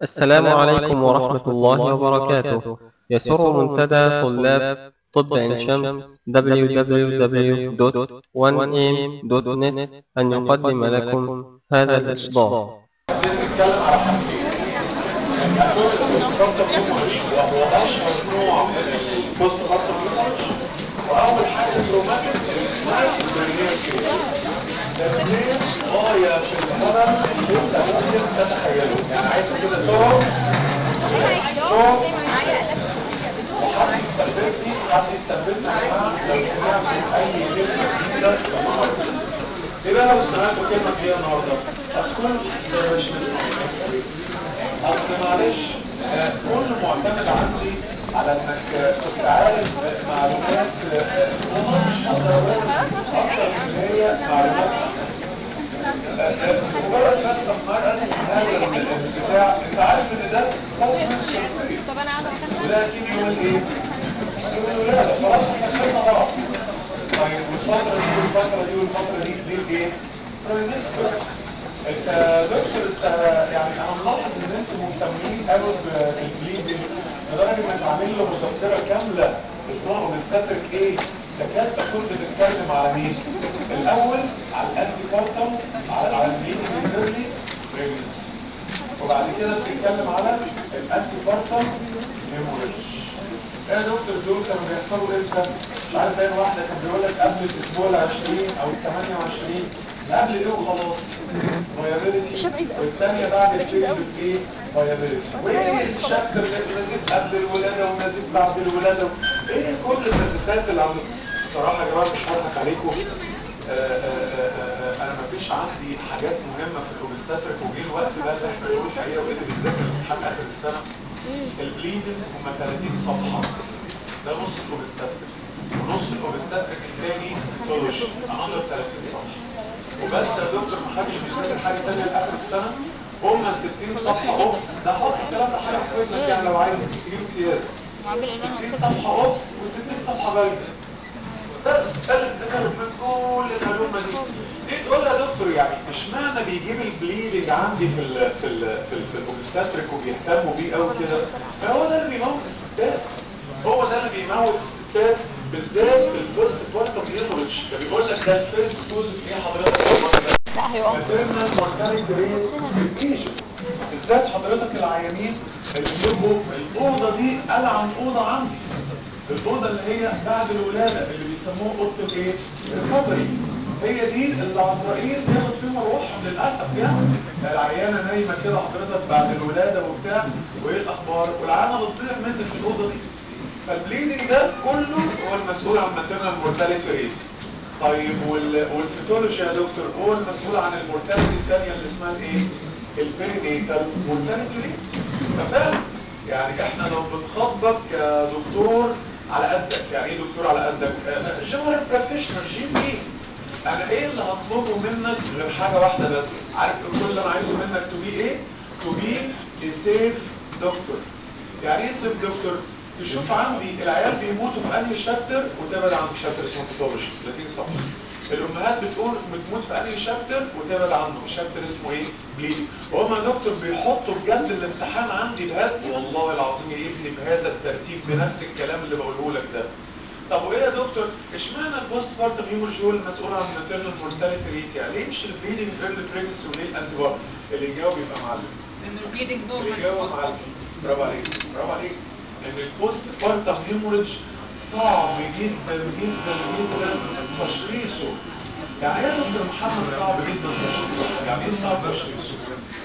السلام عليكم ورحمة الله وبركاته يسر منتدى طلاب طب عين شمس www.1am.net أن يقدم لكم هذا الإصدار بنتكلم على حاجتين البوست بارتم هيموريج وهو اشهر نوع من البوست بارتم هيموريج واول حاجه تروماتيك اللي اسمها برينير كيس تفسير غايه في الهرم اللي انت ممكن تتخيله يعني عايز كده تقعد تقعد وحد يثبتني حد يثبتني يا جماعه لو سمعت اي كلمه جديده في النهارده ايه بقى لو سمعت كلمه جديده النهارده؟ اذكر سيرفيشنس اصل معلش آه، كل معتمد عندي على انك آه، كنت عارف معلومات آه، والله مش هقدر اقول اكتر من هي معلومات مجرد بس ما ارسم هذا البتاع انت عارف ان ده تصميم سيرفي طب انا قاعده مكان وده اكيد يوم الايه؟ يوم الولاده خلاص احنا خدنا بعض طيب والفتره دي والفتره دي والفتره دي دي الايه؟ برينسترز انت دكتور انت يعني انا ملاحظ ان انتم مهتمين قوي بالبليدنج لدرجه انك عامل له مذكره كامله اسمها اوبستاتريك ايه؟ تكاد تكون بتتكلم على مين؟ الاول على الانتي بارتم على على البليدنج ايرلي بريجنسي وبعد كده بتتكلم على الانتي بارتم هيموريدج ايه يا دكتور دول كانوا بيحصلوا امتى؟ مش عارف باين واحده كان بيقول لك قبل الاسبوع ال 20 او ال 28 قبل ايه وخلاص فايابيلتي والثانيه بعد البيريود ايه؟ فايابيلتي وايه الشكل اللي نزيد قبل الولاده ونزيد بعد الولاده ايه كل النزيفات اللي عندكم؟ الصراحه يا جماعه مش هضحك عليكم آه، آه، آه، انا مفيش عندي حاجات مهمه في الاوبستاتريك وجه الوقت بقى اللي احنا نقول الحقيقه وايه اللي بيذاكر امتحان اخر السنه البليدنج هم 30 صفحه ده نص الاوبستاتريك ونص الاوبستاتريك الثاني تولوجي 130 صفحه وبس يا دكتور ما حدش بيذاكر حاجه ثانيه لاخر السنه هم 60 صفحه اوبس ده حط الكلام ده حاجه في ودنك يعني لو عايز تجيب امتياز 60 صفحه اوبس و60 صفحه باينه بس قال ذكر من كل المعلومه دي دي تقول يا دكتور يعني اشمعنى بيجيب البليدنج عندي في ال في ال في, ال في الاوبستاتريك وبيهتموا بيه قوي كده فهو ده اللي بيموت الستات هو ده اللي بيموت الستات بالذات البوست بارتم هيموريدج ده بيقول لك ده الفيرست كوز ايه حضرتك لا هيقع maternal mortality rate in Egypt بالذات حضرتك العيانين اللي بيبقوا الاوضه دي العن اوضه عندي الاوضه اللي هي بعد الولاده اللي بيسموها اوضه الايه؟ الريكفري هي دي اللي عزرائيل بياخد فيهم روحهم للاسف يعني العيانه نايمه كده حضرتك بعد الولاده وبتاع وايه الاخبار والعيانه بتطير مني في الاوضه دي فالبليدنج ده كله هو المسؤول عن maternal mortality rate طيب وال... والفيتولوجي يا دكتور هو المسؤول عن المورتاليتي الثانيه اللي اسمها الايه؟ البيرينيتال مورتاليتي ريت ففعلا يعني احنا لو بنخاطبك كدكتور على قدك يعني ايه دكتور على قدك؟ جنرال براكتيشنر جي بي انا ايه اللي هطلبه منك غير حاجه واحده بس عارف كل اللي انا عايزه منك تو بي ايه؟ تو بي a safe دكتور يعني ايه سيف دكتور؟ تشوف عندي العيال بيموتوا في انهي شابتر وتبعد عن شابتر اسمه باثولوجي 30 صفحه الامهات بتقول بتموت في انهي شابتر وتبعد عنه شابتر اسمه ايه بليدنج وهم يا دكتور بيحطوا بجد الامتحان عندي بهذا والله العظيم يا ابني بهذا الترتيب بنفس الكلام اللي بقوله لك ده طب وايه يا دكتور اشمعنى البوست بارتم هيموريج هو المسؤول عن الماتيرنال مورتاليتي ريت يعني ليه مش البليدنج ايرلي بريجنسي وليه الانتي بارتم اللي يجاوب يبقى معلم لانه البليدنج اللي نورمال يجاوب معلم برافو عليك برافو عليك ان البوست بارتم هيموريج صعب جدا جدا جدا تشخيصه يعني ايه يا دكتور محمد صعب جدا تشخيصه يعني ايه صعب تشخيصه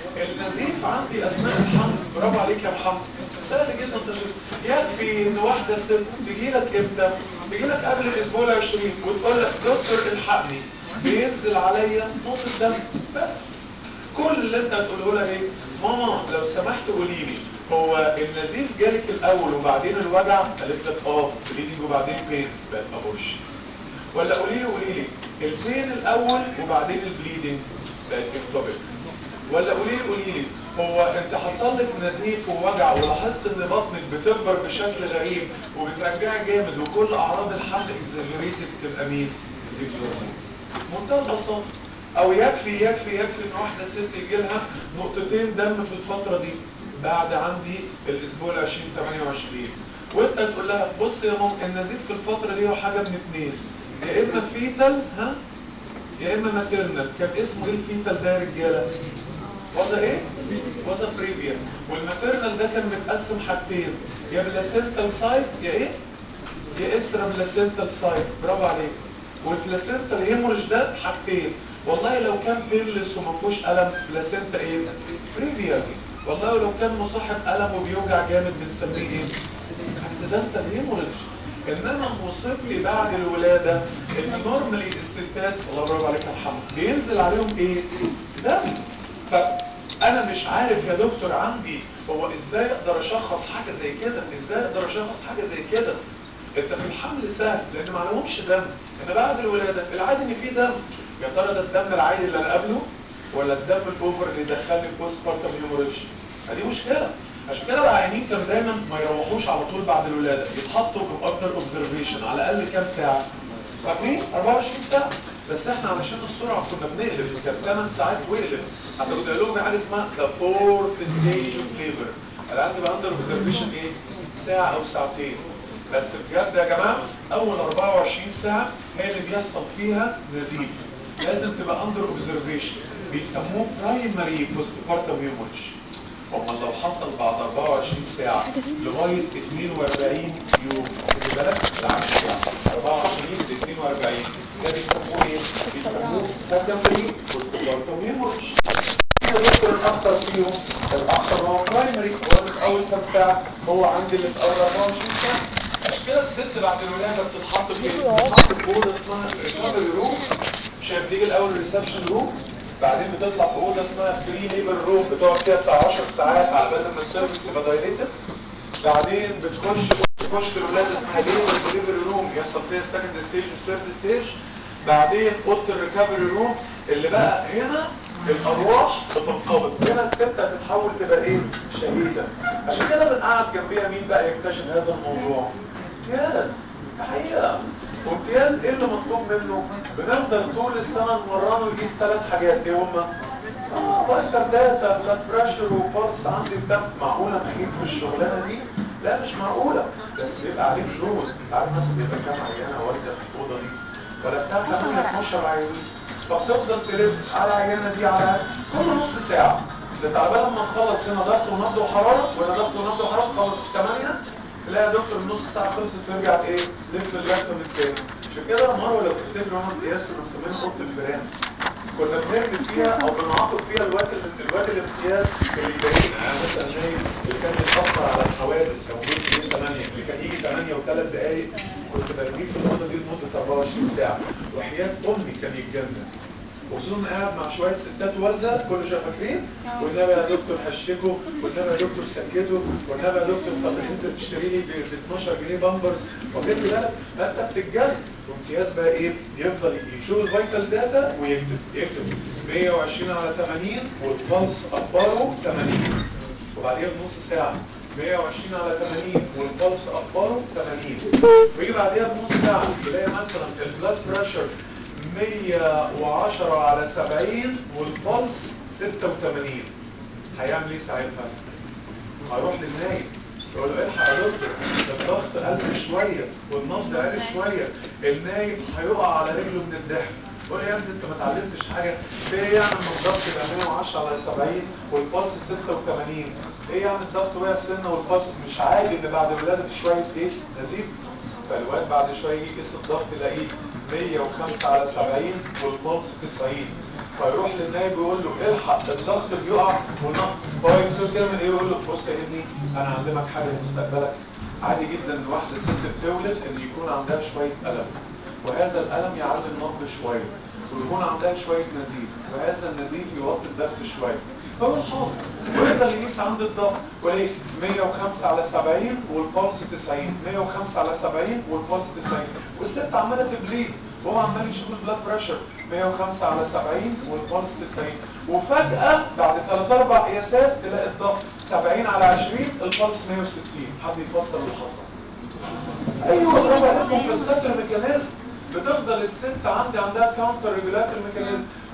النزيف عندي اثناء الحمل برافو عليك يا محمد سهل جدا تشخيصه يكفي ان واحده ست تجي لك امتى تجي لك قبل الاسبوع ال 20 وتقول لك دكتور الحقني بينزل عليا نقطه دم بس كل اللي انت هتقوله لها ايه ماما لو سمحت قولي لي هو النزيف جالك الاول وبعدين الوجع قالت لك اه بليدنج وبعدين بين بقت ابورش ولا قولي لي قولي لي البين الاول وبعدين البليدنج بقت اكتوبك ولا قولي لي قولي لي هو انت حصل لك نزيف ووجع ولاحظت ان بطنك بتكبر بشكل غريب وبترجعي جامد وكل اعراض الحمل اكزاجريتد تبقى مين؟ نزيف الهرمون منتهى البساطه او يكفي يكفي يكفي ان واحده ست يجي لها نقطتين دم في الفتره دي بعد عندي الاسبوع ال 20 28 وانت تقول لها بص يا ماما النزيف في الفتره دي هو حاجه من اثنين يا اما فيتال ها يا اما ماتيرنال كان اسمه ايه الفيتال ده يا رجاله وذا ايه وذا بريفيا والماتيرنال ده كان متقسم حاجتين يا بلاسنتال سايت يا ايه يا اكسترا بلاسنتال سايت برافو عليك والبلاسنتال هيموريج ده حاجتين والله لو كان بيرلس وما فيهوش الم بلاسنتا ايه بريفيا والله لو كان مصاحب الم وبيوجع جامد بنسميه ايه اكسيدنتال هيموريج انما مصيبتي بعد الولاده ان نورمالي الستات الله برافو عليك يا محمد بينزل عليهم ايه دم فانا مش عارف يا دكتور عندي هو ازاي اقدر اشخص حاجه زي كده ازاي اقدر اشخص حاجه زي كده انت في الحمل سهل لان ما عليهمش دم انا بعد الولاده العادي ان في دم يا ترى ده الدم العادي اللي انا قبله ولا الدم الاوفر اللي دخلني بوست بارتم هيموريدج دي مشكله عشان كده العيانين كانوا دايما ما يروحوش على طول بعد الولاده يتحطوا في اكتر اوبزرفيشن على الاقل كام ساعه فاكرين 24 ساعه بس احنا علشان السرعه كنا بنقلب كان 8 ساعات واقلب حتى كنت قايل لهم حاجه اسمها ذا فورث ستيج اوف ليبر العيان بيبقى اندر اوبزرفيشن ايه ساعه او ساعتين بس بجد يا جماعه اول 24 ساعه هي اللي بيحصل فيها نزيف لازم تبقى اندر اوبزرفيشن بيسموه برايمري بوست بارتم هيموريدج امال لو حصل بعد 24 ساعه لغايه 42 يوم خد بالك العكس يعني 24 ل 42 ده بيسموه ايه؟ بيسموه سكندري بوست بارتم هيموريدج الدكتور الاخطر فيهم الاخطر هو برايمري هو اللي في اول كام ساعه هو عندي اللي في اول 24 ساعه عشان كده الست بعد الولاده بتتحط في بتتحط في اوضه اسمها الريكفري روم شايف بتيجي الاول الريسبشن روم بعدين بتطلع في اوضه اسمها بري ليبر روم بتقعد فيها بتاع 10 ساعات على بال ما السيرفكس يبقى دايليتد بعدين بتخش تخش الولاد اسمها ليبر ديليفري روم يحصل فيها السكند ستيج والثيرد ستيج بعدين اوضه الريكفري روم اللي بقى هنا الارواح بتنقبض هنا الست هتتحول تبقى ايه شهيده عشان كده بنقعد جنبيها مين بقى يكتشف هذا الموضوع امتياز حقيقه وامتياز ايه اللي مطلوب منه بنفضل طول السنه نمرنه يقيس ثلاث حاجات ايه هما اه باستر داتا بلاد بريشر وبولس عندي الدم معقوله نجيب في الشغلانه دي لا مش معقوله بس بيبقى عليك لود انت عارف مثلا بيبقى كام عيانه والده في الاوضه دي ولا بتاع 8 12 عيانين فبتفضل تلف على العيانه دي على كل نص ساعه ده تعبان لما نخلص هنا ضغط ونبض وحراره ولا ضغط ونبض وحراره خلص 8 تلاقي يا دكتور النص ساعه خلصت ويرجع ايه لف اللفه من تاني عشان كده مره لو تفتكروا انا امتياز كنا مسمينها اوضه الفيران كنا بنرمي فيها او بنعاقب فيها الواد الواد الامتياز اللي جاي يعني مثلا زي اللي كان بيتاخر على الحوادث او بيجي 8 اللي كان يجي 8 وثلاث دقائق كنت برميه في الاوضه دي لمده 24 ساعه وحياه امي كان يتجنن وخصوصا قاعد مع شويه ستات والده كل شويه فاكرين والنبي يا دكتور هشكه والنبي يا دكتور سكته والنبي يا دكتور طب انزل تشتري لي ب 12 جنيه بامبرز واخد بالك فانت بتتجنن وامتياز بقى ايه يفضل يشوف الفيتال داتا ويكتب يكتب 120 على 80 والبلس اخباره 80 وبعديها بنص ساعه 120 على 80 والبلس اخباره 80 ويجي بعديها بنص ساعه تلاقي مثلا البلاد بريشر 110 على 70 والبلس 86 هيعمل ايه ساعتها؟ هيروح للنايم يقول له الحق يا دكتور الضغط قل شويه والنبض قل شويه النايم هيقع على رجله من الضحك قول يا ابني انت ما اتعلمتش حاجه ايه يعني لما الضغط يبقى 110 على 70 والبلس 86 ايه يعني الضغط وقع سنه والبلس مش عادي ان بعد الولاده في شويه ايه نزيف فالواد بعد شويه يقيس الضغط يلاقيه 105 على 70 والبلس 90 فيروح للنايب ويقول له الحق الضغط بيقع والنبض هو يمسك كده من ايه يقول له بص يا ابني انا علمك حاجه لمستقبلك عادي جدا ان واحده ست بتولد ان يكون عندها شويه الم وهذا الالم يعلي النبض شويه ويكون عندها شويه نزيف وهذا النزيف يوطي الضغط شويه هو حاضر ويقدر يقيس عند الضغط وليه 105 على 70 والبلس 90 105 على 70 والبلس 90 والست عماله تبليد وهو عمال يشوف البلاد بريشر 105 على 70 والبلس 90 وفجأة بعد 3 4 قياسات تلاقي الضغط 70 على 20 البلس 160 حد يفسر اللي حصل ايوه برافو عليكم كونسنتر ميكانيزم بتفضل الست عندي عندها كاونتر ريجولاتور ميكانيزم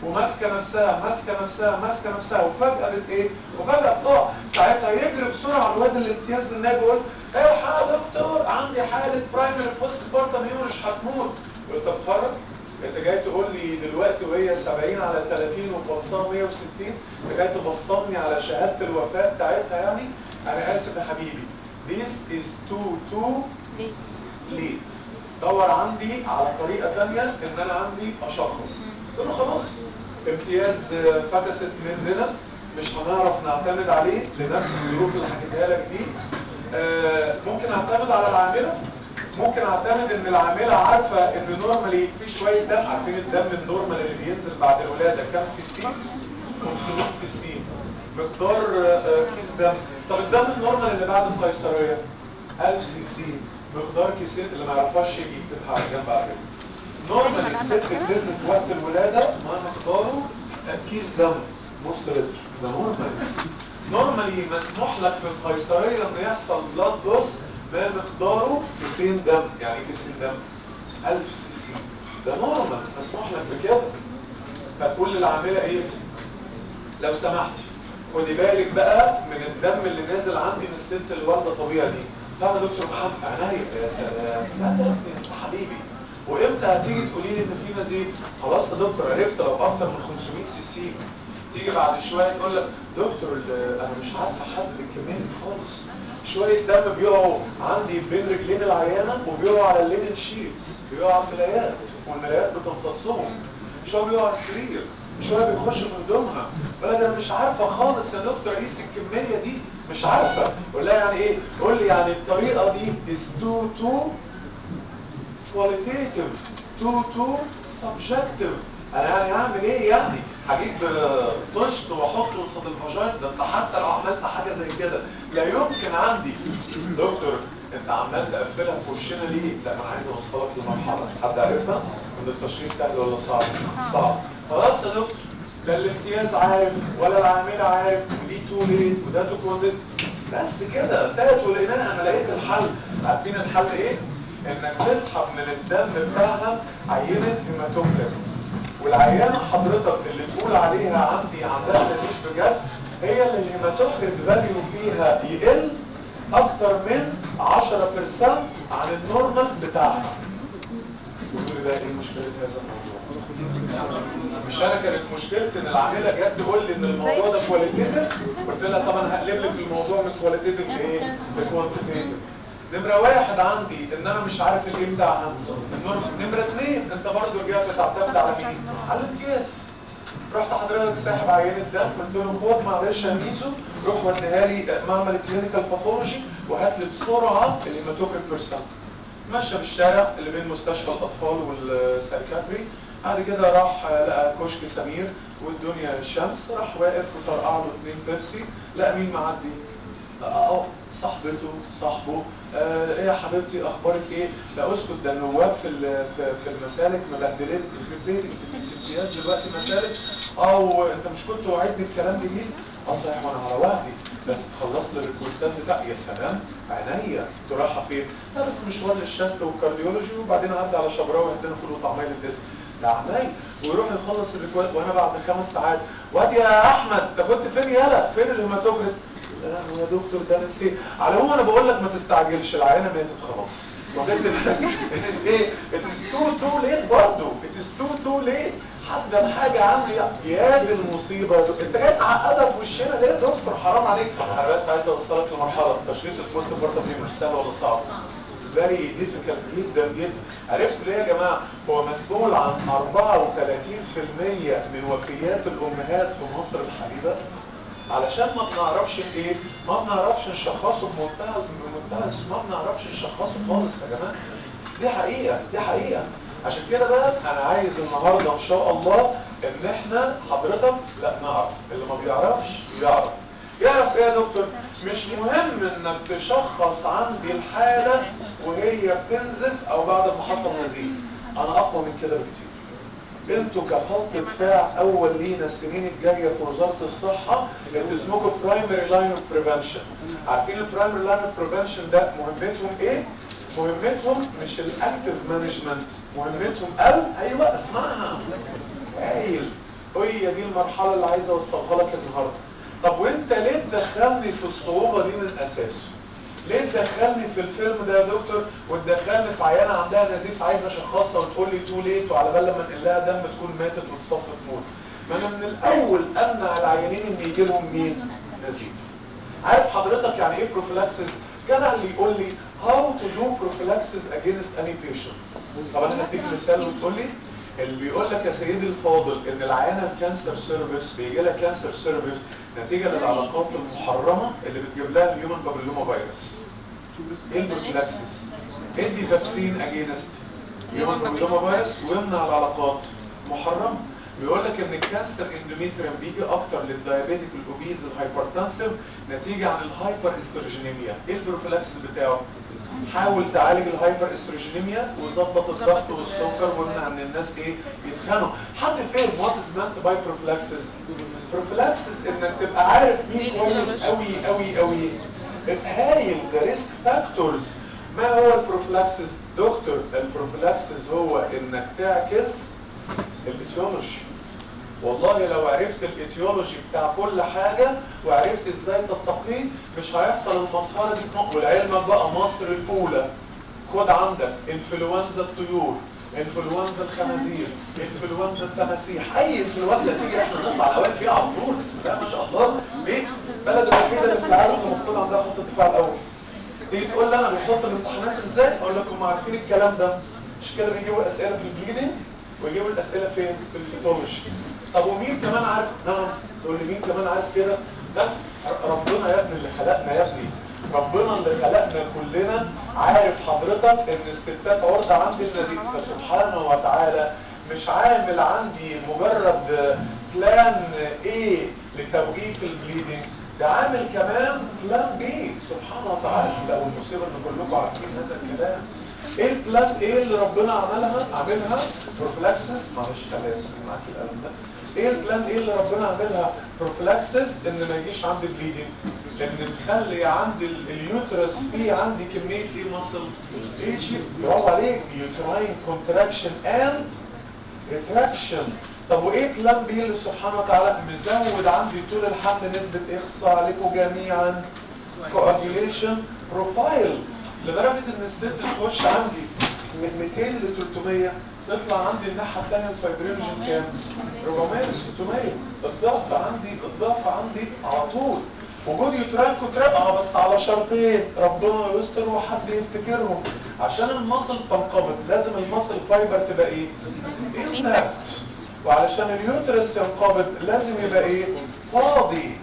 وماسكه نفسها ماسكه نفسها ماسكه نفسها وفجاه بت ايه وفجاه بتقع ساعتها يجري بسرعه الواد الامتياز الناجي يقول الحق يا دكتور عندي حاله برايمري بوست بارتم هيموريج هتموت قلت طب اتفرج انت جاي تقول لي دلوقتي وهي 70 على 30 وبلصان 160 انت جاي تبصمني على شهاده الوفاه بتاعتها يعني انا اسف يا حبيبي this is too too late دور عندي على طريقه ثانيه ان انا عندي اشخص قلت له خلاص امتياز فكست مننا مش هنعرف نعتمد عليه لنفس الظروف اللي حكيتها لك دي آه ممكن اعتمد على العامله ممكن اعتمد ان العامله عارفه ان نورمالي في شويه دم عارفين الدم النورمال اللي بينزل بعد الولاده كام سي سي 500 سي سي مقدار آه كيس دم طب الدم النورمال اللي بعد القيصريه 1000 سي سي مقدار كيسين اللي ما يعرفهاش يكتبها على جنب على كده نورمالي الست بتنزل في وقت الولاده ما مقداره كيس دم نص لتر ده نورمال نورمالي مسموح لك في القيصريه ان يحصل بلاد لوس ما مقداره كيسين دم يعني ايه كيسين دم 1000 سي سي ده نورمال مسموح لك بكده فتقول للعامله ايه لو سمحتي خدي بالك بقى من الدم اللي نازل عندي من الست اللي واخده طبيعي دي طبعا يا دكتور محمد عناية يا سلام لا يا ابني انت حبيبي وامتى هتيجي تقولي لي ان في نزيف خلاص يا دكتور عرفت لو اكتر من 500 سي سي تيجي بعد شويه تقول لك دكتور انا مش عارفه احدد الكميه دي خالص شويه دم بيقعوا عندي بين رجلين العيانه وبيقعوا على اللينن شيتس بيقعوا على الملايات والملايات بتمتصهم شويه بيقعوا على السرير شويه بيخشوا في هدومها بقول انا مش عارفه خالص يا دكتور قيس الكميه دي مش عارفه قول لها يعني ايه قول لي يعني الطريقه دي is too too qualitative too too subjective انا يعني هعمل ايه يعني هجيب طشت واحطه قصاد الفاجاين ده انت حتى لو عملت حاجه زي كده لا يمكن عندي دكتور انت عمال تقفلها في وشنا ليه؟ لا انا عايز اوصلك لمرحله حد عارفها؟ ان التشخيص سهل ولا صعب؟ صعب خلاص يا دكتور لا الامتياز عارف ولا العامله عارف ودي تو ليت وده تو كوندت بس كده انتهت ولقيناها انا لقيت الحل عارفين الحل ايه؟ انك تسحب من الدم بتاعها عينه هيماتوكريت والعيانه حضرتك اللي تقول عليها عندي عندها نزيف بجد هي اللي الهيماتوكريت فاليو فيها يقل اكتر من 10% عن النورمال بتاعها تقول بقى ايه مشكله هذا الموضوع مش انا كانت مشكلتي ان العامله جت تقول لي ان الموضوع ده كواليتيتيف قلت لها طب انا هقلب لك الموضوع من كواليتيتيف لايه لكوانتيتيف نمرة واحد عندي ان انا مش عارف الايه بتاعها نمرة اثنين انت برضو رجعت تعتمد على مين؟ على الامتياز رحت حضرتك ساحب عينة دم قلت له خد معلش يا ميزو روح وديها لي معمل كلينيكال باثولوجي وهات لي بسرعة الهيماتوكريت بيرسنت ماشي في الشارع اللي بين مستشفى الاطفال والسايكاتري بعد كده راح لقى كشك سمير والدنيا الشمس راح واقف وطرقع له اتنين بيبسي لقى مين معدي اه صاحبته صاحبه آه ايه يا حبيبتي اخبارك ايه لا اسكت ده النواب في في المسالك مبهدلتك في بيتك انت في امتياز دلوقتي مسالك اه وانت مش كنت وعدني الكلام جميل اه صحيح وانا على وعدي بس تخلص لي الريكوستات بتاعي يا سلام عينيا كنت رايحه فين؟ لا بس مشوار للشست والكارديولوجي وبعدين اعدي على شبراوي عندنا فول وطعميه للدسم ده عمال ويروح يخلص الريكوست وانا بعد خمس ساعات وادي يا احمد انت كنت فين يالا فين الهيماتوجريت لا يا دكتور ده نسي على العموم انا بقول لك ما تستعجلش العيانه ماتت خلاص وجد اتس ايه اتس تو تو ليت برضه اتس تو تو ليت حد الحاجه عندي يا دي المصيبه انت جاي تعقدها في وشنا ليه يا دكتور حرام عليك انا بس عايز اوصلك لمرحله تشخيص البوست بارتم مش سهل ولا صعب فيري ديفيكالت جدا جدا عرفت ليه يا جماعه هو مسؤول عن 34% من وفيات الامهات في مصر الحديثه علشان ما بنعرفش ايه ما بنعرفش نشخصه بمنتهى بمنتهى ما بنعرفش نشخصه خالص يا جماعه دي حقيقه دي حقيقه عشان كده بقى انا عايز النهارده ان شاء الله ان احنا حضرتك لا نعرف اللي ما بيعرفش يعرف يعرف ايه يا دكتور مش مهم انك تشخص عندي الحاله وهي بتنزف او بعد ما حصل نزيف انا اقوى من كده بكتير انتوا كخط دفاع اول لينا السنين الجايه في وزاره الصحه انتوا اسمكم برايمري لاين اوف بريفنشن عارفين البرايمري لاين اوف بريفنشن ده مهمتهم ايه؟ مهمتهم مش الاكتف مانجمنت مهمتهم او ايوه اسمعها هايل هي دي المرحله اللي عايز اوصلها لك النهارده طب وانت ليه تدخلني في الصعوبه دي من اساسه ليه تدخلني في الفيلم ده يا دكتور وتدخلني في عيانه عندها نزيف عايز اشخصها وتقول لي تو ليت وعلى بال لما انقل لها دم تكون ماتت وتصفى تموت ما انا من الاول امنع العيانين ان يجي لهم مين نزيف عارف حضرتك يعني ايه بروفيلاكسس كان اللي يقول لي how to do prophylaxis against any patient طب انا هديك مثال وتقول لي اللي بيقول لك يا سيدي الفاضل ان العيانه الكانسر سيرفيس بيجي لها كانسر سيرفيس نتيجه للعلاقات المحرمه اللي بتجيب لها الهيومن بابيلوما فيروس ايه البروفيلاكسس ادي فاكسين اجينست هيومن بابيلوما فيروس ويمنع العلاقات محرمه بيقول لك ان الكانسر اندوميتريوم بيجي اكتر للدايابيتيك الاوبيز الهايبرتنسيف نتيجه عن الهايبر استروجينيميا ايه البروفيلاكسس بتاعه حاول تعالج الهايبر استروجينيميا وظبط الضغط والسكر وامنع ان الناس ايه يتخانقوا حد فاهم وات از مانت باي بروفيلاكسس بروفيلاكسس انك تبقى عارف مين كويس قوي قوي قوي هايل ذا ريسك فاكتورز ما هو البروفيلاكسس دكتور البروفيلاكسس هو انك تعكس الاتيولوجي والله لو عرفت الاتيولوجي بتاع كل حاجة وعرفت ازاي تتقيه مش هيحصل المسخرة دي ولعلمك بقى مصر الاولى خد عندك انفلونزا الطيور انفلونزا الخنازير انفلونزا التماسيح اي انفلونزا تيجي احنا نطلع الاوائل فيها على طول بسم الله ما شاء الله ليه البلد الوحيده اللي في العالم اللي المفروض عندها خط الدفاع الاول تيجي تقول لي انا بيحط الامتحانات ازاي اقول لك هم عارفين الكلام ده مش كده بيجيبوا الاسئله في البليدنج ويجيبوا الاسئله فين في الفيتولوجي طب ومين كمان عارف نعم تقول لي مين كمان عارف كده لا ربنا يا ابني اللي خلقنا يا ابني ربنا اللي خلقنا كلنا عارف حضرتك ان الستات عرضة عند النزيف فسبحانه وتعالى مش عامل عندي مجرد بلان ايه لتوقيف البليدنج ده عامل كمان بلان بي سبحانه وتعالى لو المصيبه ان كلكم عارفين هذا الكلام ايه البلان ايه اللي ربنا عملها عاملها بروفلاكسس معلش خليني اسمع معاك القلم ده ايه البلان ايه اللي ربنا عاملها بروفلاكسس ان ما يجيش عندي بليدنج ان تخلي عندي اليوترس فيه عندي كميه ايه مصل ايه شيء برافو عليك يوتراين كونتراكشن اند ريتراكشن طب وايه بلان بي اللي سبحانه وتعالى مزود عندي طول الحمل نسبه اخصى عليكم جميعا كواجيليشن بروفايل لدرجه ان الست تخش عندي من 200 ل 300 تطلع عندي الناحيه الثانيه الفايبرينوجين كام 400 ل 600 الضغط عندي الضغط عندي على طول وجود يوتراين كونتراكت اه بس على شرطين ربنا يستر وحد يفتكرهم عشان المصل تنقبض لازم المصل فايبر تبقى ايه انتاكت وعلشان اليوترس ينقبض لازم يبقى ايه فاضي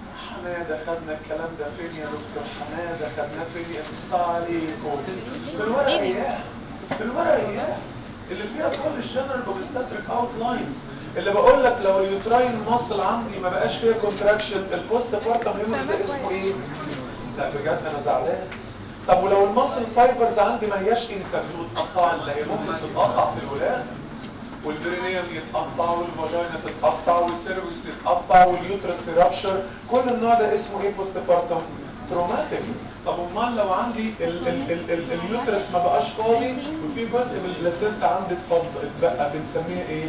حماده خدنا الكلام ده فين يا دكتور حماده خدناه فين يا بص عليكم في الورقه اياه في الورقه اياه اللي فيها كل الجنرال اوبستاتريك اوت لاينز اللي بقول لك لو اليوتراين ماسل عندي ما بقاش فيها كونتراكشن البوست بارتم هيموريج ده اسمه ايه؟ لا بجد انا زعلان طب ولو الماسل فايبرز عندي ما هياش انتاج وتقطع اللي هي ممكن تتقطع في الولاده والبرينيوم يتقطع والفاجينا تتقطع والسيرفكس يتقطع واليوترس يرابشر كل النوع ده اسمه ايه بوست بارتم تروماتيك طب امال لو عندي ال ال ال ال اليوترس ما بقاش فاضي وفي جزء من البلاسينتا عندي اتفضل اتبقى بنسميه ايه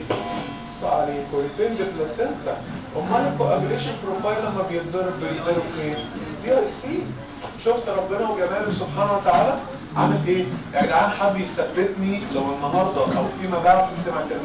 عليكم ريتيند بلاسينتا امال الكوابليشن بروفايل لما بيتضرب بيتضرب فين دي اي سي شفت ربنا وجماله سبحانه وتعالى عامل ايه يا جدعان حد يثبتني لو النهارده او فيما بعد سمع كلمه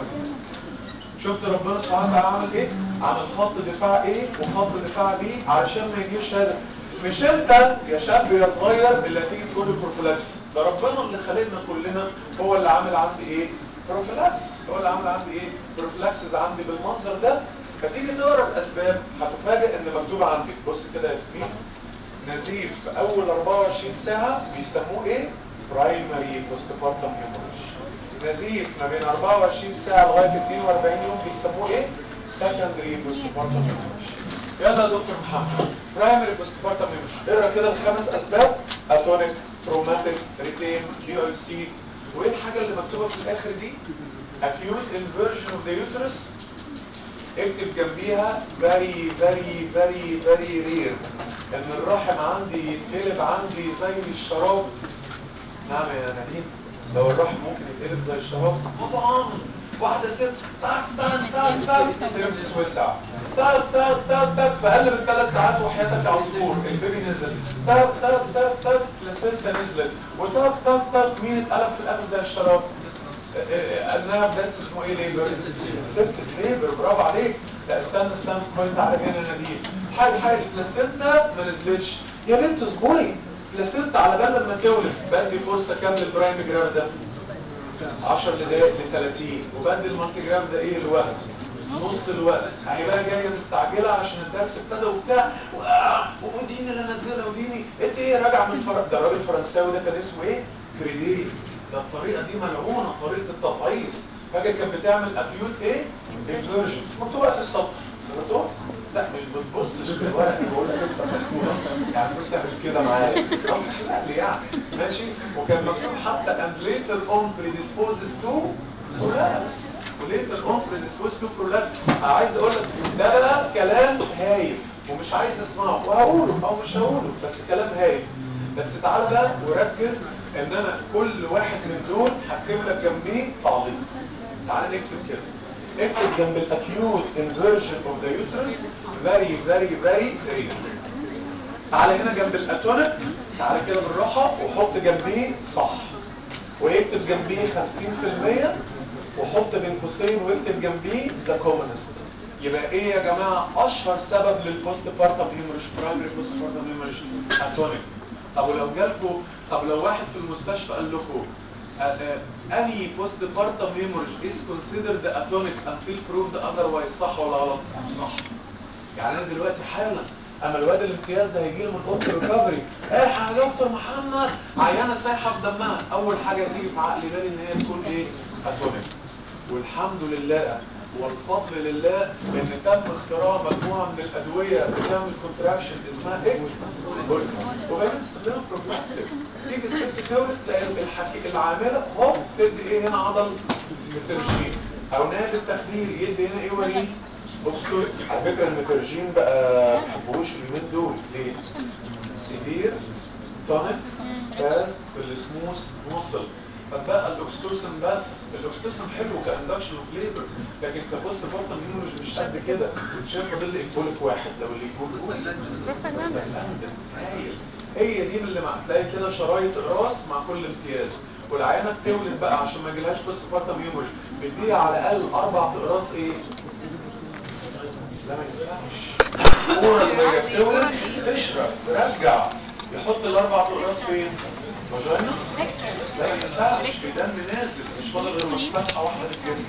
شفت ربنا سبحانه وتعالى عامل ايه عامل خط دفاع ايه وخط دفاع بي علشان ما يجيش هذا مش انت يا شاب يا صغير اللي هتيجي تقول لي بروفيلاكس ده ربنا اللي خلقنا كلنا هو اللي عامل عندي ايه بروفيلاكس هو اللي عامل عندي ايه بروفيلاكسز عندي بالمنظر ده فتيجي تقرا الاسباب هتفاجئ ان مكتوب عندك بص كده يا ياسمين نزيف في اول 24 ساعه بيسموه ايه برايمري بوستبارتم هيموريج نزيف ما بين 24 ساعه لغايه 42 يوم بيسموه ايه سكندري بوستبارتم هيموريج يلا يا دكتور محمد برايمري بوستبارتم هيموريج اقرا كده الخمس اسباب اتونيك تروماتيك ريتين دي اي سي وايه الحاجه اللي مكتوبه في الاخر دي acute inversion of the uterus اكتب جنبيها very very very very rare ان الرحم عندي يتقلب عندي زي الشراب نعم يا نبيل لو الرحم ممكن يتقلب زي الشراب طبعا واحده ست طق طق طق طق سيرفس وسع طق طق طق طق في اقل من ثلاث ساعات وحياتك عصفور البيبي نزل طق طق طق طق بلاسينتا نزلت وطق طق طق مين اتقلب في الاخر زي الشراب قالناها في درس اسمه ايه ليبر ست ليبر برافو عليك لا استنى استنى بوينت على هنا انا دي حاجه حاجه بلاسينتا ما نزلتش يا بنت اصبري بلاسينتا على بال لما تولد بدي فرصه كام للبرايم جرام ده 10 لدقائق ل 30 وبدي المالتي جرام ده ايه الوقت نص الوقت هي بقى جايه مستعجله عشان الدرس ابتدى وبتاع وديني اللي انزلها وديني انت ايه راجع من فرق ده الراجل الفرنساوي ده كان اسمه ايه كريدي ده الطريقه دي ملعونه طريقه التفعيص حاجه كانت بتعمل اكيوت ايه انفيرجن مكتوبه في السطر قريتوه لا مش بتبصش في الورق بقول لك افتح مكتوبه يعني كنت تعمل كده معايا او تحلق لي يعني ماشي وكان مكتوب حتى and later on predisposes to collapse وليتر on predisposes to collapse عايز اقول لك ده بقى كلام هايف ومش عايز اسمعه وهقوله او مش هقوله بس كلام هايف بس تعالى بقى وركز ان انا كل واحد من دول هكتب لك جنبيه تعليق تعالى نكتب كده اكتب جنب الاكيوت انفيرجن اوف ذا يوترس فيري فيري فيري رير تعالى هنا جنب الاتونيك تعالى كده بالراحه وحط جنبيه صح ويكتب جنبيه 50% وحط بين قوسين ويكتب جنبيه ذا كومنست يبقى ايه يا جماعه اشهر سبب للبوست بارتم هيموريج برايمري بوست بارتم هيموريج اتونيك طب ولو جالكوا طب لو واحد في المستشفى قال لكم اني بوست بارتم هيموريج از كونسيدرد اتونيك انتل بروفد اذروايز صح ولا غلط صح يعني انا دلوقتي حالا اما الواد الامتياز ده هيجي له من اوضه الريكفري الحق يا دكتور محمد عيانه سايحه في دمها اول حاجه تيجي في عقلي بالي ان هي تكون ايه اتونيك والحمد لله والفضل لله ان تم اختراع مجموعه من الادويه بتعمل كونتراكشن اسمها ايه وبعدين استخدام بروفلاكتيك تيجي الست تولد تلاقي الحكي العامله هوب تدي ايه هنا عضل مترجين او نهايه التخدير يدي هنا ايه وليد بصوا على فكره المترجين بقى ما بيحبوش اليومين دول ليه؟ سيفير تونيك باز في السموث موصل فبقى الاكستوسن بس الاكستوسن حلو كاندكشن اوف ليبر لكن كبوست بارتم هيموريج مش قد كده شايف فاضل لي ايكوليك واحد لو اللي يقول هايل هي دي من اللي مع تلاقي كده شرايط اقراص مع كل امتياز والعيانه بتولد بقى عشان ما يجيلهاش بوست بارتم هيموريج بيديها على الاقل اربع اقراص ايه لا ما ينفعش اورال وهي بتولد اشرب رجع يحط الاربع اقراص فين؟ فاجينا لا ما ينفعش في دم نازل مش فاضل غير فتحه واحده في الجسم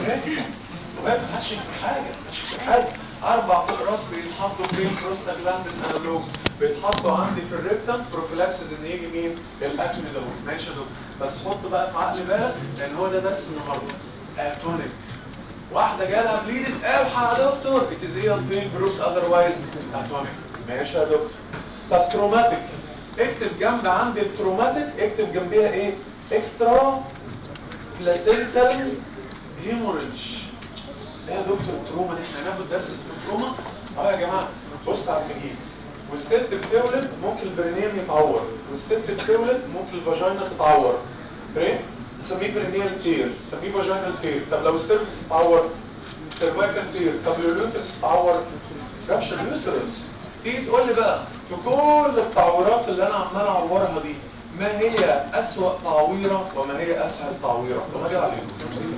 وبقى ما حدش يكتب حاجه ما حدش يكتب حاجه اربع اقراص بيتحطوا في بروستاجلاندين انالوجز بيتحطوا عندي في الريكتم بروفيلاكسس ان يجي مين الاكل ده ماشي يا دكتور بس حط بقى في عقل بالك لان هو ده درس النهارده اتونيك واحده جالها بليدنج الحق يا دكتور اتزيه بين بروف اذروايز اتونيك ماشي يا دكتور طب تروماتيك اكتب جنب عند التروماتيك اكتب جنبيها ايه اكسترا بلاسينتال هيموريدج ايه يا دكتور التروما دي احنا هناخد درس اسمه تروما اه يا جماعه بص على المجيب والست بتولد ممكن البرينيم يتعور والست بتولد ممكن الفاجينا تتعور ايه نسميه برينيال تير نسميه فاجينال تير طب لو السيرفكس اتعور سيرفايكال تير طب لو اليوترس اتعور رابش اليوترس تيجي تقول لي بقى في كل التعويرات اللي انا عمال اعورها دي ما هي اسوأ تعويرة وما هي اسهل تعويرة وما دي عليكم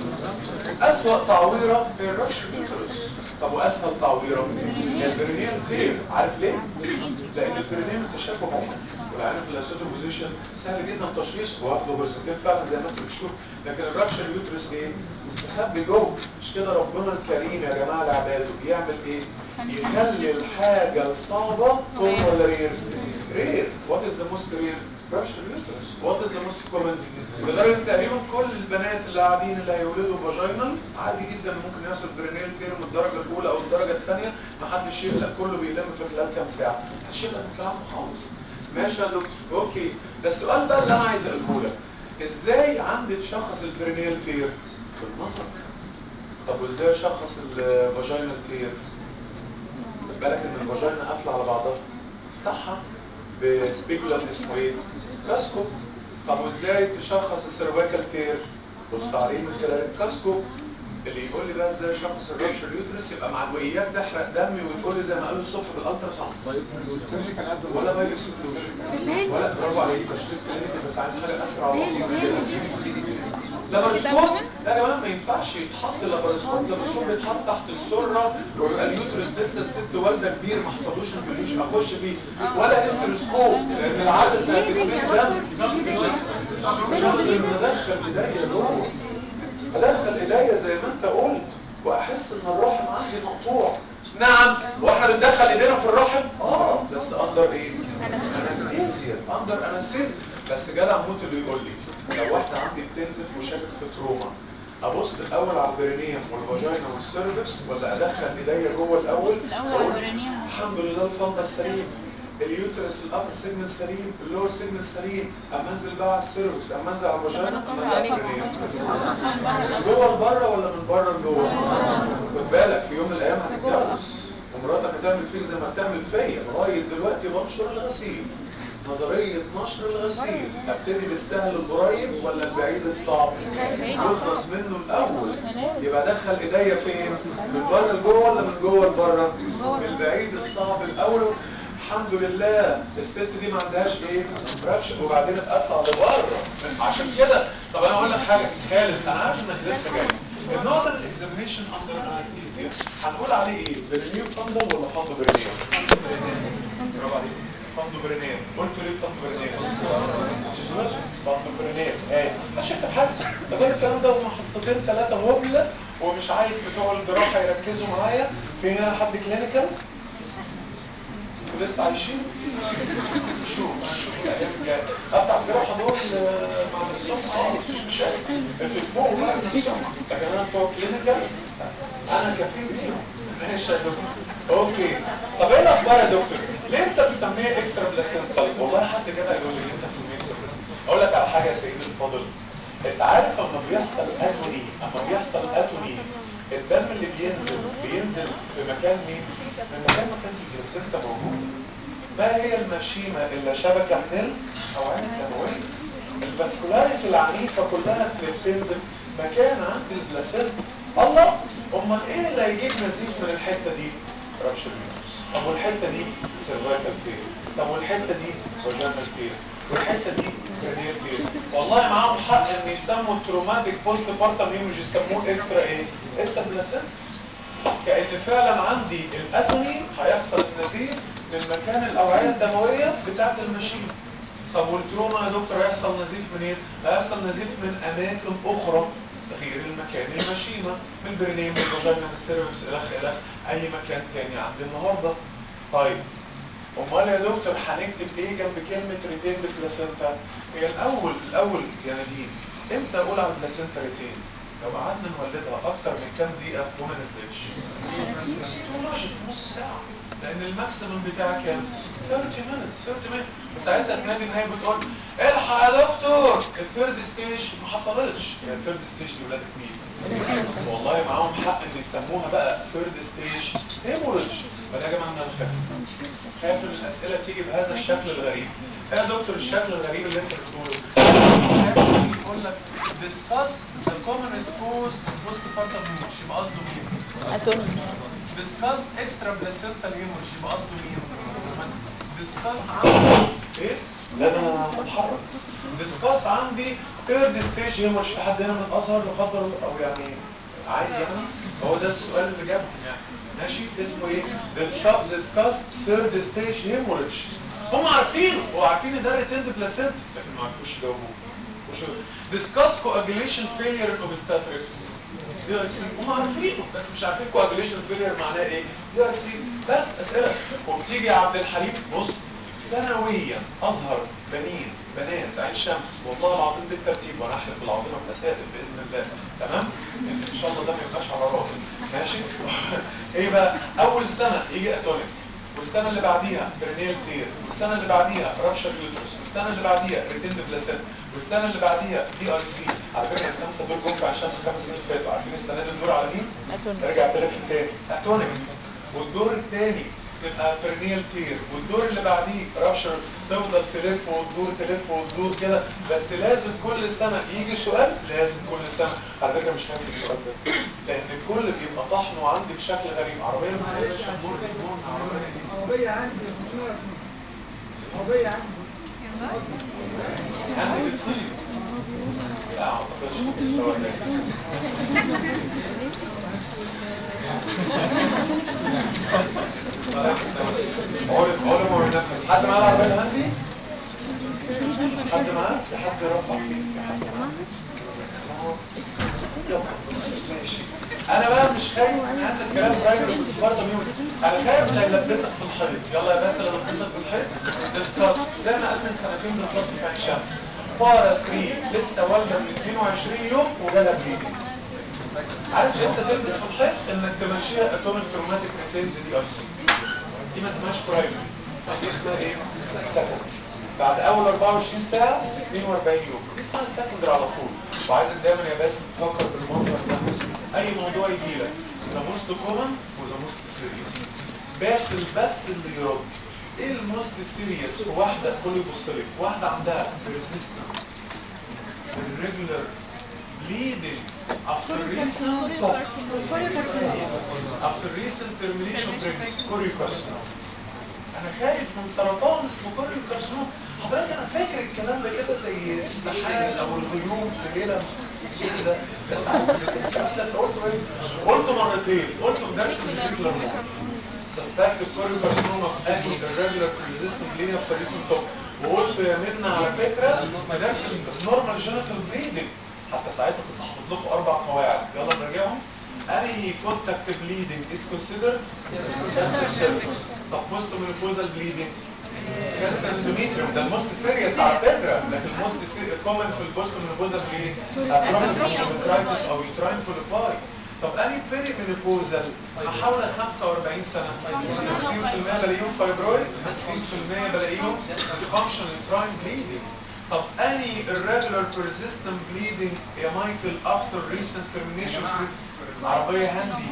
اسوأ تعويرة هي الرش اليوترس طب واسهل تعويرة هي البرينيال تير عارف ليه؟ لان البرينيال تشابه عمر والعيان في الاسودو بوزيشن سهل جدا تشخيصه واخده برزتين فعلا زي ما انتم بتشوفوا لكن الرش اليوترس ايه؟ مستخبي جوه مش كده ربنا الكريم يا جماعه لعباده بيعمل ايه؟ يخلي الحاجه الصعبه كوم ولا رير؟ رير وات از ذا موست رير؟ رش اليوترس وات از ذا موست كومن؟ لدرجه تقريبا كل البنات اللي قاعدين اللي هيولدوا فاجينال عادي جدا ممكن يحصل برينيل تير من الدرجه الاولى او الدرجه الثانيه محدش يقلق كله بيلم في خلال كام ساعه محدش يقلق من الكلام ده خالص ماشي يا دكتور اوكي ده السؤال بقى اللي انا عايز اقوله لك ازاي عندي تشخص البرينيال تير بالنظر طب وازاي اشخص الفاجينال تير خد بالك ان الفاجينا قافله على بعضها افتحها بسبيكولم اسمه ايه كاسكو طب وازاي تشخص السيرفيكال تير بص عليه من خلال الكاسكو اللي يقول لي بقى ازاي شخص الرابشر اليوترس يبقى مع الويات تحرق دمي وتقول لي زي ما قالوا الصبح بالالترا ساوند ولا باي اكسكلوجن ولا برافو عليك تشخيص كلينيكي بس عايز حاجه اسرع وبطيئه كده لابرسكوب لا يا جماعه ما ينفعش يتحط لابرسكوب لابرسكوب بيتحط تحت السره ويبقى اليوترس لسه الست والده كبير ما حصلوش انفليوشن اخش فيه ولا هيستروسكوب لان العدسه هتتملي دم مش هقدر ان ادخل ايديا جوه ادخل ايديا زي ما انت قلت واحس ان الرحم عندي مقطوع نعم واحنا بندخل ايدينا في الرحم اه بس اندر ايه انستيزيا اندر انستيزيا بس جدع موت اللي يقول لي لو واحده عندي بتنزف وشاكك في تروما ابص الاول على البرينيوم والفاجينا والسيرفكس ولا ادخل ايديا جوه الاول الأول على البرينيوم. الحمد لله الفضه السليم اليوترس الابر سيجمنت سليم اللور سيجمنت سليم اما انزل بقى على السيرفكس اما انزل على الفاجينا اما انزل على البرينيوم جوه لبره ولا من بره لجوه خد بالك في يوم من الايام هتتجوز ومراتك هتعمل فيك زي ما بتعمل فيا لغايه دلوقتي بنشر الغسيل نظريه نشر الغسيل ابتدي بالسهل القريب ولا البعيد الصعب يخلص منه الاول يبقى ادخل ايديا فين من بره لجوه ولا من جوه لبره من البعيد الصعب الاول الحمد لله الست دي ما عندهاش ايه ربش وبعدين اطلع لبره عشان كده طب انا اقول لك حاجه خالد انا عارف انك لسه جاي النوع ده الاكزامينشن اندر انستيزيا هنقول عليه ايه برينيو فندل ولا فندو برينيو برافو عليك فندو برينيو قلت ليه فندو برينيو فندو برينيو ايه مش اكتب حد ده غير الكلام ده هم حصتين ثلاثه هبله ومش عايز بتوع الجراحه يركزوا معايا في هنا حد كلينيكال ولسه عايشين شوف هنشوف الايام الجايه اقطع الجراحه دول آه، مع نفسهم خالص مش مشاكل انتوا تفوقوا بقى نفسهم لكن انا بتوع كلينيكال انا كفيل بيهم ماشي يا دكتور اوكي طب ايه الاخبار يا دكتور ليه انت بتسميه اكسترا بلاسنتال والله حد كده يقول لي ليه انت بتسميه اكسترا بلاسنتال اقول لك على حاجه يا سيدي الفاضل انت عارف لما بيحصل اتوني اما بيحصل اتوني الدم اللي بينزل بينزل في مكان مين؟ من مكان ما كانت البلاسنتا موجوده ما هي المشيمة إلا شبكة من الأوعية الدموية الفاسكولاريتي العنيفة كلها اللي بتنزل مكان عند البلاسنتا الله أمال إيه اللي هيجيب نزيف من الحتة دي؟ ربش اليوترس طب والحتة دي سيرفايكال فين طب والحتة دي فاجينال فين والحتة دي كرنيال فين والله معاهم حق ان يسموا التروماتيك بوست بارتم هيموج يسموه اكسترا ايه؟ اكسترا بلاسنتا كأن فعلا عندي الاتوني هيحصل النزيف من مكان الأوعية الدموية بتاعت المشيمة طب والتروما يا دكتور هيحصل نزيف منين؟ هيحصل نزيف من أماكن أخرى غير المكان المشيمة في البرينيم والفاجينا السيرفكس إلخ إلخ أي مكان تاني عندي النهاردة طيب امال يا دكتور هنكتب ايه جنب كلمه ريتيند بلاسنتا هي الاول الاول يا نديم امتى اقول على البلاسنتا ريتيند لو قعدنا نولدها اكتر من كام دقيقه وما نزلتش لوجيك نص ساعه لان الماكسيمم بتاعها كام 30 minutes 30 minutes وساعتها تنادي ان هي بتقول الحق يا دكتور الثيرد ستيج ما حصلتش هي الثيرد ستيج دي ولاده مين والله معاهم حق ان يسموها بقى ثيرد ستيج هيموريدج فده يا جماعه انا خايف خايف ان الاسئله تيجي بهذا الشكل الغريب ايه يا دكتور الشكل الغريب اللي انت بتقوله يقول لك discuss the commonest cause of postpartum hemorrhage يبقى قصده مين؟ اتوني discuss extra placental hemorrhage يبقى قصده مين؟ discuss عندي ايه؟ لا ده انا بتحرك discuss عندي third stage hemorrhage في حد هنا من الازهر لا قدر الله او يعني عادي يعني هو ده السؤال اللي جابهم يعني ماشي اسمه ايه؟ discuss- discuss third stage hemorrhage هم عارفينه هو عارفين ان ده ريتند بلاسنت لكن ما عرفوش يجاوبوه وشو discuss coagulation failure in obstetrics دي ار سي هم عارفينه بس مش عارفين coagulation failure معناه ايه دي ار سي بس اسئله وبتيجي يا عبد الحليم بص سنويا ازهر بنين بنات عين شمس والله العظيم بالترتيب وانا احلف بالعظيم ابقى صادق باذن الله تمام ان ان شاء الله ده ما يبقاش على راجل ماشي ايه بقى اول سنه يجي اتونيك والسنه اللي بعديها برنيل تير والسنه اللي بعديها رابشر يوترس والسنه اللي بعديها ريتند بلاسنت والسنه اللي بعديها دي ار سي على فكره الخمسه دول جم في عين شمس خمس سنين فاتوا عارفين السنه دي الدور على مين؟ اتوني نرجع تلف التاني اتونيك والدور الثاني تبقى برنيال تير والدور اللي بعديه رابشر تفضل تلف وتدور تلف وتدور كده بس لازم كل سنه يجي سؤال لازم كل سنه على فكره مش هيجي السؤال ده لان الكل بيبقى طحنه عندي بشكل غريب عربيه معلش مور مور عربيه ايه عربية عندي عربية عندي عندي بتصير لا ما اعتقدش في المستوى ده عرف عرف ونفس حد معاه العربية الهندي؟ حد معاه؟ في حد رفع فيه؟ في حد معاه؟ يلا. ماشي انا بقى مش خايف من هذا الكلام برايفت بس برضه ميوت انا خايف لا يلبسك في الحيط يلا يا باسل البسك في الحيط ديسكاس زي ما قال من سنتين بالظبط في عين شمس بارا 3 لسه والده من 22 يوم وجالها بيبي عارف انت تلبس في الحيط انك تمشيها اتونيك تروماتيك ريتيند دي ار سي دي ما اسمهاش برايفت دي اسمها ايه؟ سكند بعد اول 24 ساعه 42 يوم دي اسمها سكندر على طول وعايزك دايما يا باسم تفكر بالمنظر ده اي موضوع يجي لك ذا موست كومن وذا موست سيريس باسل بس اللي يرد ايه الموست سيريس في واحده كل يبص لك واحده عندها persistent irregular bleeding after recent after recent termination pregnancy choriocarcinoma انا خايف من سرطان اسمه كوريوكارسينوم حضرتك انا فاكر الكلام ده كده زي السحاب او الغيوم في ليله كده بس عايز الكلام ده انت قلته ايه؟ قلته مرتين قلته في درس المسيكولار مور سسبكت كوريوكارسينوم اوف اني irregular persistent bleeding after recent top وقلت يا منى على فكره في درس النورمال جينيتال بليدنج حتى ساعتها كنت حاطط لكم اربع قواعد يلا نراجعهم any contact bleeding is considered cancer cervix طب post menopausal bleeding كانسر اندوميتريوم ده الموست سيريس على فكره لكن الموست كومن في البوست مينوبوزال بليدنج اتروفيك او يوتراين بوليباي طب اني بيري مينوبوزال محاوله 45 سنه 50% بلاقيهم فايبرويد 50% بلاقيهم ديسفانكشن يوتراين بليدنج طب اني irregular persistent bleeding يا مايكل after recent termination عربيه هندي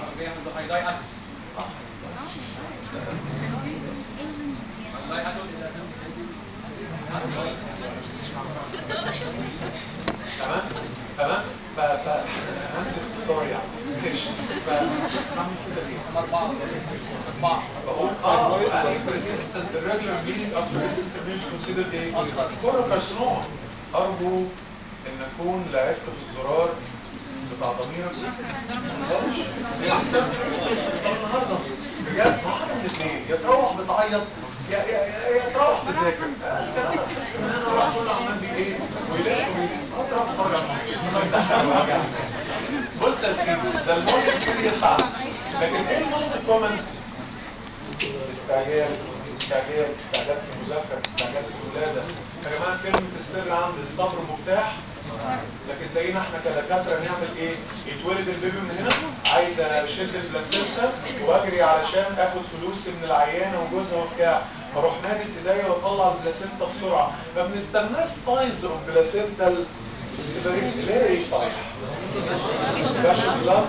تمام تمام ف ف انت اختصار يعني ماشي ف بعمل كده ليه؟ بقول اه انا persistent irregular bleeding after recent termination considered ايه؟ كله كارسينوما ارجو ان اكون لعبت في الزرار بتاع ضميرك ما تنساش لسه طب النهارده بجد ما حد من الاثنين يا تروح بتعيط يا يا يا, يا تروح تذاكر الكلام ده تحس ان انا رايح كله عمال بيه ايه ويلف ويلف تروح تتفرج على الماتش ده حلو وجع بص يا سيدي ده الموست سيريس عندي لكن ايه الموست كومن استعجال استعجال استعجال في المذاكره استعجال في الولاده يا جماعه كلمه السر عندي الصبر مفتاح لكن تلاقينا احنا كدكاتره نعمل ايه يتولد البيبي من هنا عايز اشد البلاسينتا واجري علشان اخد فلوسي من العيانه وجوزها وبتاع فاروح مادد ايديا واطلع البلاسينتا بسرعه ما بنستناش ساينز اوف بلاسينتا سيبريت ليه ايه صحيح باشا بلاد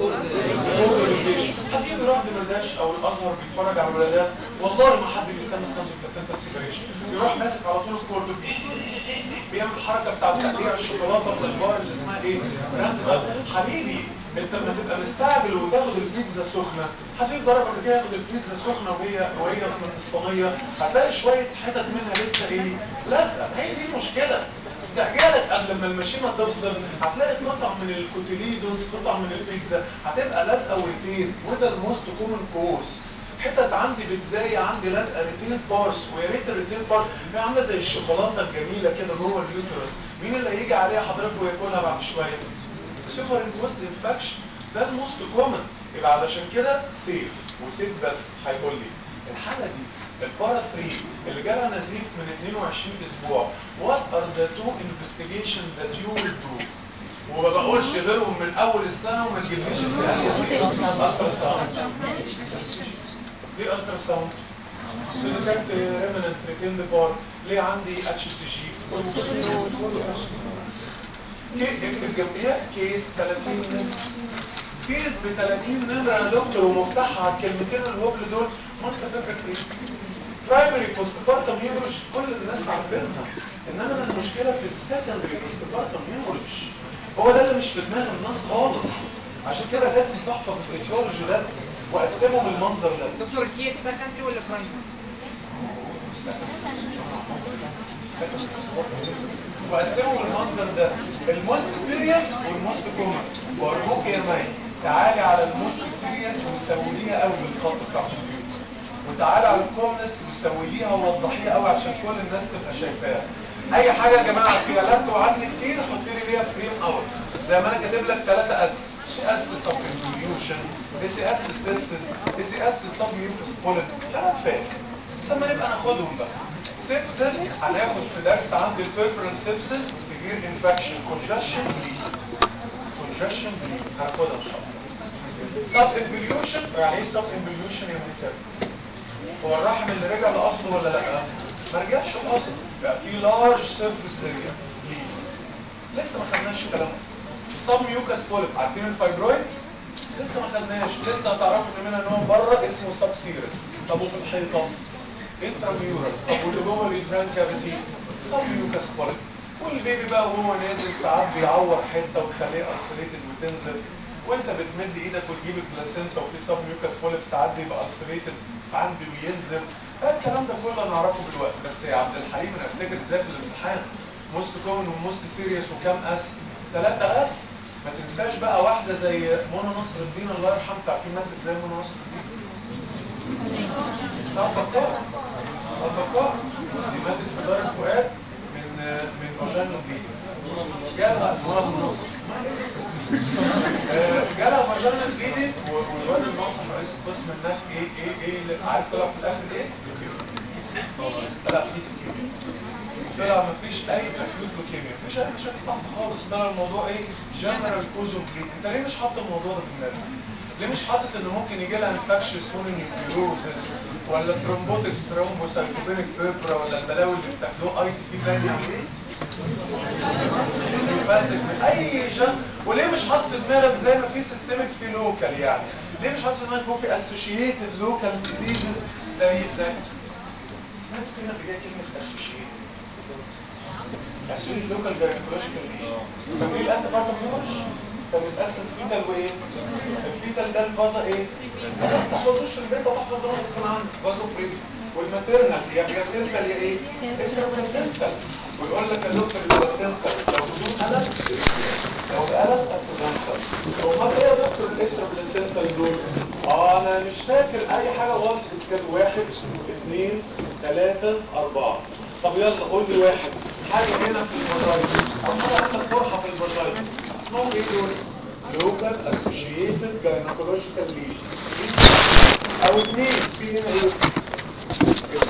حبيبي راح دمرداش او الازهر بيتفرج على الولادات والله ما حد بيستنى ساينز اوف بلاسينتا سيبريشن يروح ماسك على طول الكوردون بيعمل الحركه بتاعت تقليع الشوكولاته من البار اللي اسمها ايه؟ براند حبيبي انت لما تبقى مستعجل وتاخد البيتزا سخنه هتيجي جرب قبل كده ياخد البيتزا سخنه وهي وهي من الصينيه هتلاقي شويه حتت منها لسه ايه؟ لازقه هي دي المشكله استعجالك قبل ما الماشينه تفصل هتلاقي قطع من الكوتيليدونز قطع من البيتزا هتبقى لازقه وريتين وده الموست كومن كوز حتت عندي بتزاي عندي لازقه ريتين بارس ويا ريت الريتين بارس هي عامله زي الشوكولاته الجميله كده جوه اليوترس مين اللي هيجي عليها حضرتك وياكلها بعد شويه سوبر امبوست انفكشن ده الموست كومن يبقى علشان كده سيف وسيف بس هيقول لي الحاله دي البارا 3 اللي جالها نزيف من 22 اسبوع what are the two investigation that you will do وما بقولش غيرهم من اول السنه وما تجيبليش الثانيه الترا ساوند ليه الترا ساوند؟ اللي كانت ريمننت ريتين بار ليه عندي اتش سي جي اكتب جنبيها كيس 30 نمرة كيس ب 30 نمرة يا دكتور ومفتاحها على الكلمتين الهبل دول ما انت فكرك ايه برايمري بوست بارتم هيموريج كل الناس عارفينها انما أنا المشكله في السكندري بوست بارتم هيموريج هو ده اللي مش في دماغ الناس خالص عشان كده لازم تحفظ الايتيولوجي ده وقسمه بالمنظر ده دكتور دي سكندري ولا برايمري؟ وقسمه بالمنظر ده الموست سيريس والموست كومن وارجوك يا مي تعالي على الموست سيريس وسوديها قوي بالخط بتاعها وتعالي على الكومنست وسوديها ووضحيها قوي عشان كل الناس تبقى شايفاها اي حاجه يا جماعه فيها لبت وعدل كتير حط لي ليها فريم اوت زي ما انا كاتب لك 3 اس سي اس سب انفيوشن اي سي اس سيبسس اي سي اس سب ميوكس بولن كلام فاهم بس اما نبقى ناخدهم بقى سيبسس هناخد في درس عند الفيبرال سيبسس سيفير انفكشن كونجشن بليد كونجشن بليد هناخدها ان شاء الله سب انفيوشن يعني ايه سب انفيوشن يا مهتم هو الرحم اللي رجع لاصله ولا لا ما رجعش لاصله بقى في لارج سيرفيس اريا ليه لسه ما خدناش الكلام سب ميوكاس بوليب عارفين الفايبرويد لسه ما خدناش لسه هتعرفوا ان منها نوع بره اسمه سب سيرس طب وفي الحيطه انتراميورال طب واللي جوه الانفران كافيتي سب ميوكاس بوليب والبيبي بقى وهو نازل ساعات بيعور حته ويخليه السريتد وتنزل وانت بتمد ايدك وتجيب البلاسينتا وفي سب ميوكاس بوليب ساعات بيبقى السريتد عندي وينزل الكلام ده كله انا اعرفه بالوقت بس يا عبد الحليم انا افتكر ازاي في الامتحان موست كومن وموست سيريس وكام اس ثلاثة اس ما تنساش بقى واحدة زي منى نصر الدين الله يرحمها عارفين ماتت ازاي منى نصر الدين؟ لا بكار بكار دي ماتت في دار الفؤاد من من فاجان الدين جالها منى بن نصر آه، جالها فاجان البليدنج والواد الناصح رئيس القسم هناك ايه ايه ايه اللي- عارف طلع في الاخر ايه؟ طلع في لوكيميا طلع مفيش اي اكيوت لوكيميا مفيش اي مشاكل تحت خالص طلع الموضوع ايه؟ جنرال كوزو بليد انت ليه مش حاطط الموضوع ده في دماغك؟ ليه مش حاطط ان ممكن يجي لها انفكشس مونونيوكليوزس ولا ترومبوتكس ثرومبوسايتوبينيك بيربرا ولا البلاوي اللي بتاخدوه اي تي في تاني يعني ايه؟ ماسك من اي جن وليه مش حاطط في دماغك زي ما في سيستمك في لوكال يعني ليه مش حاطط في دماغك هو في اسوشيتد لوكال ديزيزز زي زي سمعت فين قبل كده كلمه اسوشيتد اسوشيتد لوكال جاينكولوجيكال ليشن فاكرين الانتي بارتم نوش كان متقسم فيتال وايه الفيتال ده الفازا ايه ما تحفظوش في البيت تحفظ ده غصب عنك فازا بريدي والماتيرنال هي بلاسينتال يا ايه اكسترا بلاسينتال ويقول لك يا دكتور البلاسينتال لو بدون قلم لو بقلم اكسيدنتال امال ايه يا دكتور الاكسترا بلاسينتال دول اه انا مش فاكر اي حاجه وصفت كده واحد اثنين ثلاثة أربعة طب يلا قول لي واحد حاجة هنا في الفاجاينا أو حاجة عندك قرحة في الفاجاينا اسمهم ايه دول؟ لوكال اسوشيتد جاينكولوجيكال ليشن او اثنين في هنا ايه؟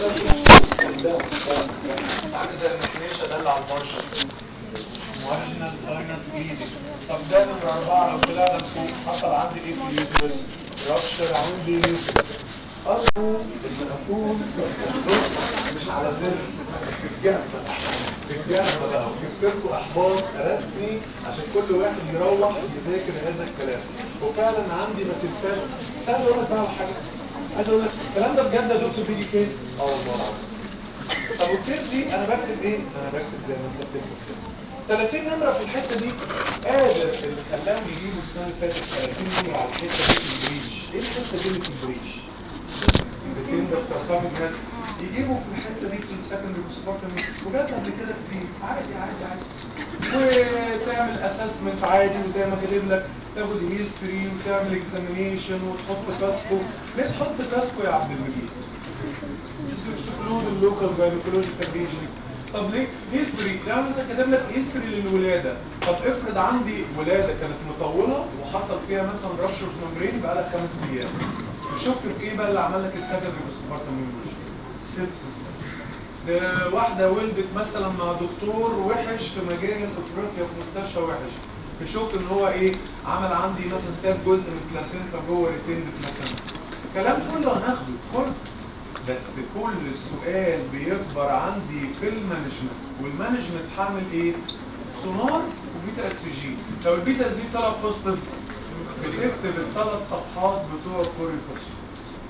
عامل زي المكنيشة ده اللي على البشر واجنال ساينس بليدنج طب ده نمرة أربعة لو طلعنا لفوق حصل عندي ايه في اليوترس؟ رابشر عندي يوترس أرجو إن أكون بص مش على زر في الجزمة في الجزمة بقى وجبت لكم أحباط رسمي عشان كل واحد يروح يذاكر هذا الكلام وفعلا عندي ما تنساش عايز أقول لك بقى على حاجة عايز أقول لك الكلام ده بجد يا دكتور بيجي كيس اه والله العظيم طب والكيس دي انا بكتب ايه؟ انا بكتب زي ما انت بتكتب كده 30 نمرة في الحتة دي قادر اللي خلاهم يجيبوا السنة اللي فاتت 30 نمرة على الحتة دي في البريش ايه الحتة دي اللي في البريش؟ الاثنين ده بترقم جد يجيبوا في الحتة دي في السكندري والسبورتم وجات قبل كده كتير عادي عادي عادي وتعمل اسسمنت عادي وزي ما كاتب لك تاخد هيستوري وتعمل اكزامينيشن وتحط كاسكو ليه تحط كاسكو يا عبد المجيد؟ اكسكلود اللوكال جاينكولوجيكال ليجنز طب ليه هيستوري ده مثلا كاتب لك هيستوري للولاده طب افرض عندي ولاده كانت مطوله وحصل فيها مثلا رابشر ممبرين بقى لك خمس ايام تشك في ايه بقى اللي عمل لك السكندري بوستمارتم ميموري سيبسس ده واحده ولدت مثلا مع دكتور وحش في مجال افريقيا في مستشفى وحش تشك ان هو ايه عمل عندي مثلا ساب جزء من البلاسينتا جوه ريتندت مثلا الكلام كله هناخده كله بس كل سؤال بيكبر عندي في المانجمنت والمانجمنت هعمل ايه؟ سونار وبيتا اس جي لو البيتا اس جي طلع بوزيتيف بتكتب الثلاث صفحات بتوع كوري فاسو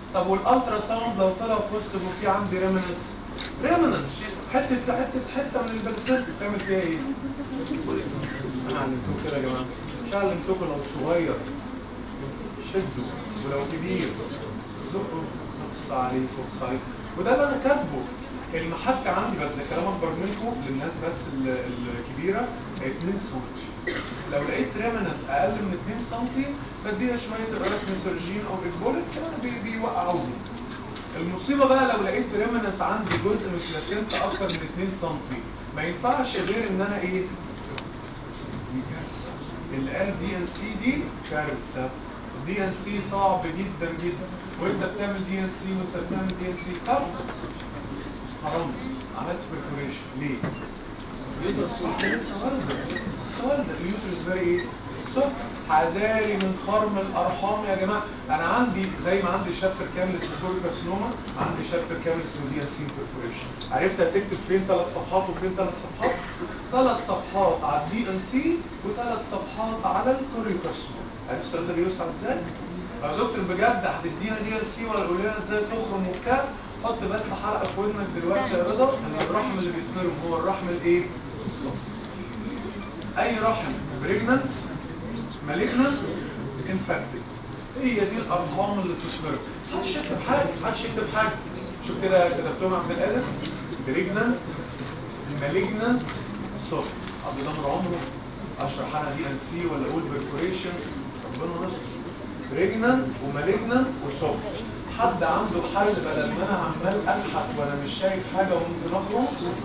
طب والالترا ساوند لو طلع بوزيتيف وفي عندي ريمننس ريمننس حته حته حته من البلسنت بتعمل فيها ايه؟ انا علمتكم كده يا جماعه مش علمتكم لو صغير شدوا ولو كبير زقوا نقص عليك نقص عليك وده اللي انا كاتبه المحك عندي بس ده كلام اكبر منكم للناس بس ال- الكبيره 2 سم لو لقيت ريمننت اقل من 2 سم بديها شويه الراس ميسرجين او اكبوليك بي- بيوقعوني المصيبه بقى لو لقيت ريمننت عندي جزء من البلاسينتا اكتر من 2 سم ما ينفعش غير ان انا ايه دي كارثه اللي قال دي ان سي دي كارثه دي ان سي صعب جدا جدا وانت بتعمل دي ان سي وانت بتعمل دي ان سي طب حرمت عملت برفوريشن ليه؟ اليوترس لسه والده لسه والده اليوترس فيري ايه؟ سكر حذاري من خرم الارحام يا جماعه انا عندي زي ما عندي شابتر كامل اسمه كوريكاسنوما عندي شابتر كامل اسمه دي ان سي برفوريشن عرفت هتكتب فين ثلاث صفحات وفين ثلاث صفحات؟ ثلاث صفحات على الدي ان سي وثلاث صفحات على الكوريكاسنوما عرفت السؤال ده بيوسع ازاي؟ يا دكتور بجد هتدينا دي ان سي ولا قول لنا ازاي تخرم وبتاع حط بس حلقه في ودنك دلوقتي يا رضا ان الرحم اللي بيتخرم هو الرحم الايه؟ اي رحم بريجننت مالجننت انفكتد هي دي الارقام اللي بتتخرج بس محدش يكتب حاجه محدش يكتب حاجه شوف كده كتبتهم عبد القادر بريجننت مالجننت سوفت عبد الله طول عمره اشرح انا دي ان سي ولا اقول برفوريشن ربنا يستر بريجننت ومالجننت وسوفت حد عنده حل بدل ما انا عمال الحق وانا مش شايف حاجه وممكن اخرج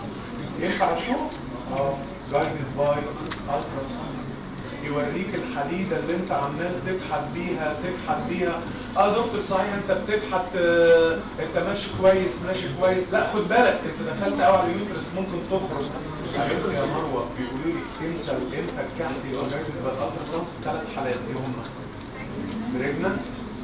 ينفع اشوف اه جايدد باي الترا ساوند يوريك الحديده اللي انت عمال تكحت بيها تكحت بيها اه دكتور صحيح انت بتكحت آه انت ماشي كويس ماشي كويس لا خد بالك انت دخلت قوي على اليوترس ممكن تخرج حبيبتي يا مروه بيقولوا لي امتى امتى الكحت يبقى جايدد باي الترا ساوند ثلاث حالات ايه هم؟ بريجننت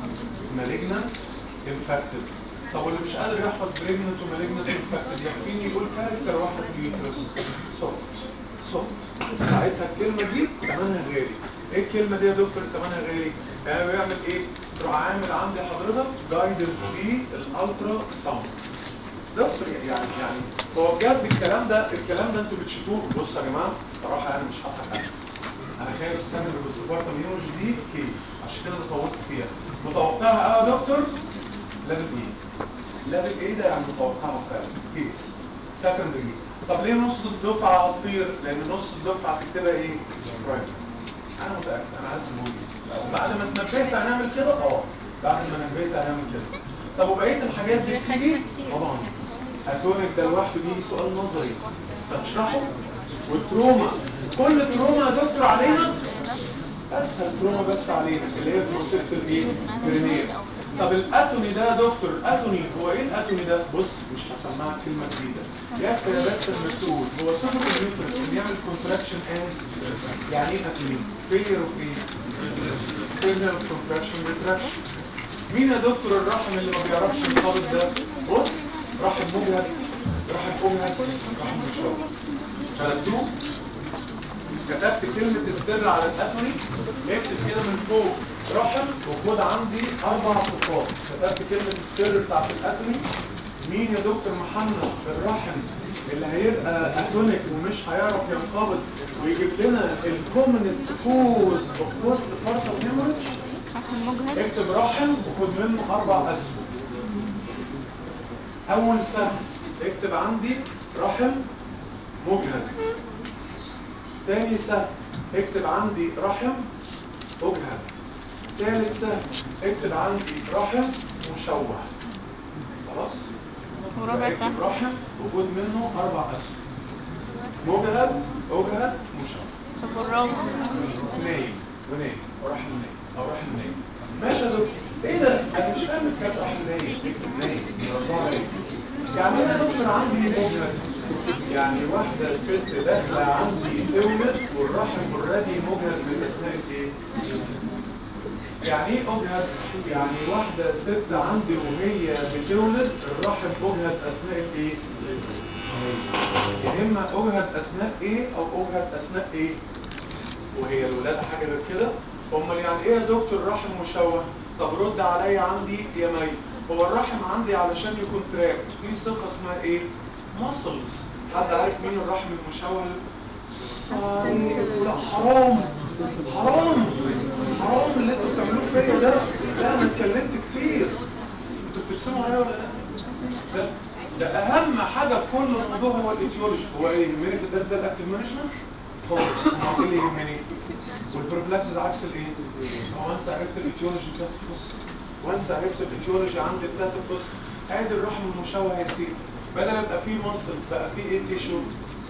مالجننت انفكتد طب واللي مش قادر يحفظ بريجننت ومالجننت انفكتد يكفيني يقول كاركتر واحد في اليوترس سوفت سوفت ساعتها الكلمه دي ثمنها غالي ايه الكلمه دي يا دكتور ثمنها غالي يعني بيعمل ايه تروح عامل عندي حضرتك جايدنس للالترا ساوند دكتور يعني يعني هو بجد الكلام ده الكلام ده انتوا بتشوفوه بصوا يا جماعه الصراحه انا مش هضحك عليكم انا خايف السنه اللي بوستبارتم هيموريج دي كيس عشان كده طولت فيها متوقعها اه يا دكتور ليفل ايه ليفل ايه ده يعني متوقعها فعلا كيس سكندري طب ليه نص الدفعه هتطير لان نص الدفعه هتكتبها ايه برايم انا متاكد انا عارف الموضوع بعد ما اتنبهت هنعمل كده اه بعد ما نبهت هنعمل كده طب وبقيه الحاجات دي بتيجي طبعا هتونك ده لوحده بيجي سؤال نظري هتشرحه والتروما كل تروما يا دكتور علينا اسهل تروما بس علينا اللي هي بروتكت الايه فرينير طب الاتوني ده يا دكتور الاتوني هو ايه الاتوني ده بص مش هسمعك كلمه جديده يكفي يا بس المسؤول هو صفه اليوترس ان يعمل كونتراكشن اند يعني ايه اتوني فيلير اوف ايه فيلير اوف كونتراكشن ريتراكشن مين يا دكتور الرحم اللي ما بيعرفش ينقبض ده بص رحم مجهد رحم مجهد رحم مشوه كتبتوه كتبت كلمة السر على الأثري اكتب كده من فوق رحم وخد عندي أربع صفات كتبت كلمة السر بتاعت الأثري مين يا دكتور محمد الرحم اللي هيبقى اتونيك ومش هيعرف ينقبض ويجيب لنا الكومنست كوز اوف بوست بارتال هيموريدج اكتب رحم وخد منه اربع اسهم اول سهم اكتب عندي رحم مجهد تاني سهم اكتب عندي رحم اجهد تالت سهم اكتب عندي رحم مشوه خلاص وربع اكتب سهم رحم وخد منه اربع اسهم مجهد اجهد مشوه طب والرابع نايم ونايم ورحم نايم او رحم نايم ماشي يا دكتور ايه ده انا مش فاهم الكلام رحم نايم اكتب نايم مربعه نايم يعني ايه يا دكتور عندي مجهد يعني واحده ست داخله عندي تولد والرحم اوريدي مجهد من اثناء الايه يعني ايه اجهد يعني واحده ست عندي وهي بتولد الرحم اجهد اثناء الايه يا اما اجهد اثناء ايه او اجهد اثناء ايه وهي الولاده حاجه غير كده امال يعني ايه يا دكتور رحم مشوه طب رد عليا عندي يا مي هو الرحم عندي علشان يكونتراكت في صفه اسمها ايه ماسلز حد عارف مين الرحم المشوه لا حرام حرام حرام اللي انتوا بتعملوه فيا ده لا انا اتكلمت كتير انتوا بترسموا عليا ولا لا ده, ده اهم حاجه في كل الموضوع هو الايديولوجي هو ايه يهمني في الدرس ده الاكتيف مانجمنت هو امال ايه اللي يهمني والبروفلاكسز عكس الايه هو انسى عرفت الايديولوجي بتاعت القصه وانسى عرفت الايديولوجي عندي بتاعت القصه ادي الرحم المشوه يا سيدي بدل يبقى فيه مصل بقى فيه ايه تيشو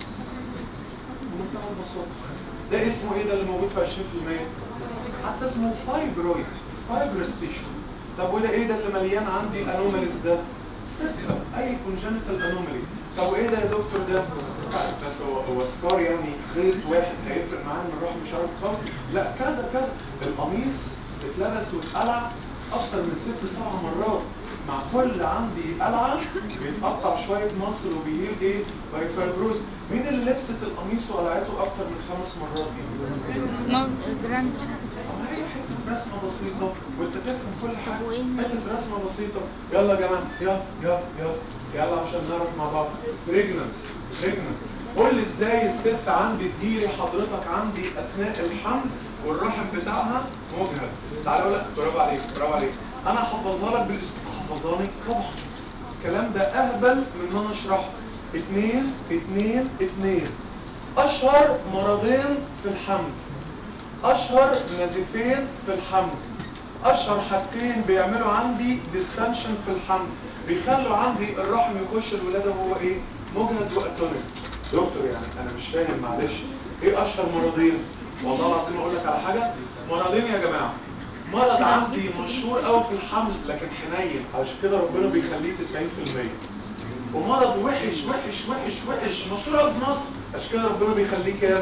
بمنتهى البساطه ده اسمه ايه ده اللي موجود في 20% حتى اسمه فايبرويد فايبرس تيشو طب وده ايه ده اللي مليان عندي انوماليز ده ستة اي كونجنتال انومالي طب وايه ده يا دكتور ده لا، بس هو هو سكار يعني خيط واحد هيفرق معانا من الروح مش عارف خالص لا كذا كذا القميص اتلبس واتقلع اكتر من ست سبع مرات مع كل عندي قلعه بيتقطع شويه مصل وبيهيل ايه باي فايبروز مين اللي لبست القميص وقلعته اكتر من خمس مرات دي جراند هي حته رسمه بسيطه وانت تفهم كل حاجه حته رسمه بسيطه يلا يا جماعه يلا يلا يلا يلا عشان نعرف مع بعض بريجننت بريجننت قول لي ازاي الست عندي تجيلي حضرتك عندي اثناء الحمل والرحم بتاعها مجهد تعالى اقول لك برافو عليك برافو عليك انا هحفظها لك بالاسلوب حفظاني طبعا الكلام ده اهبل من ان انا اشرحه اتنين اتنين اتنين اشهر مرضين في الحمل اشهر نزيفين في الحمل اشهر حاجتين بيعملوا عندي ديستنشن في الحمل بيخلوا عندي الرحم يخش الولاده وهو ايه مجهد واتونيك دكتور يعني انا مش فاهم معلش ايه اشهر مرضين والله العظيم اقول لك على حاجه مرضين يا جماعه مرض عندي مشهور قوي في الحمل لكن حنين عشان كده ربنا بيخليه 90% ومرض وحش وحش وحش وحش مشهور قوي في مصر عشان كده ربنا بيخليه كام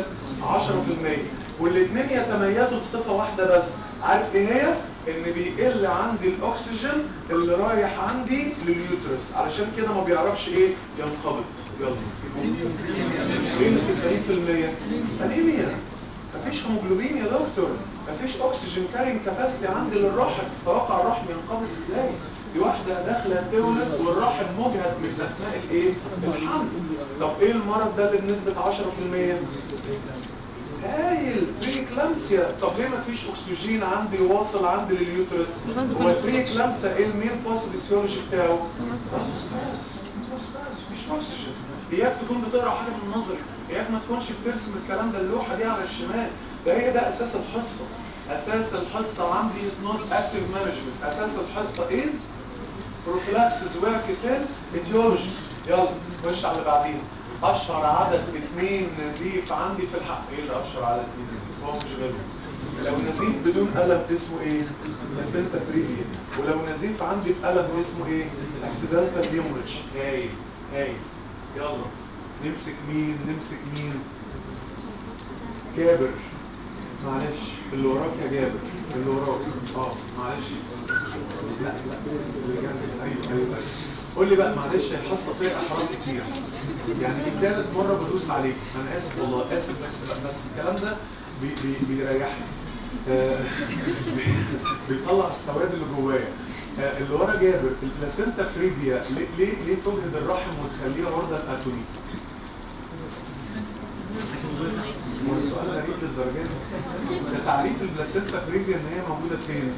10% والاثنين يتميزوا بصفه واحده بس عارف ايه هي ان بيقل عندي الاكسجين اللي رايح عندي لليوترس علشان كده ما بيعرفش ايه ينقبض يلا ايه ال 90% انيميا مفيش هيموجلوبين يا دكتور مفيش اكسجين كارين كاباسيتي عندي للرحم توقع الرحم ينقبض ازاي دي واحده داخله تولد والرحم مجهد من اثناء الايه الحمل طب ايه المرض ده اللي بنسبه 10% هايل بريكلامسيا طب ليه مفيش اكسجين عندي واصل عندي لليوترس هو البريكلامسيا ايه المين باثوفيسيولوجي بتاعه مفيش اكسجين اياك تكون بتقرا حاجه من النظري اياك ما تكونش بترسم الكلام ده اللوحه دي على الشمال ده هي ده اساس الحصه اساس الحصه عندي is not active management اساس الحصه is prophylaxis وكسل etiology يلا خش على اللي بعديها اشهر عدد اثنين نزيف عندي في الحق ايه اللي اشهر عدد اثنين نزيف هو مش غيره لو نزيف بدون قلم اسمه ايه بلاسينتا بريفيا ولو نزيف عندي بقلم اسمه ايه اكسيدنتال هيموريدج هايل هايل يلا نمسك مين نمسك مين جابر معلش اللي وراك يا جابر اللي وراك اه معلش لا لا اللي جنبك ايوه ايوه ايوه قول لي بقى معلش الحصه فيها احراج كتير يعني دي كانت مره بدوس عليك انا اسف والله اسف بس بس الكلام ده بي بي بيريحني آه، بيطلع السواد اللي جوايا آه، اللي ورا جابر البلاسينتا فريديا ليه ليه ليه تجهد الرحم وتخليه عرضه لاتوني هو السؤال غريب للدرجه دي ده تعريف البلاسينتا فريديا ان هي موجوده فين؟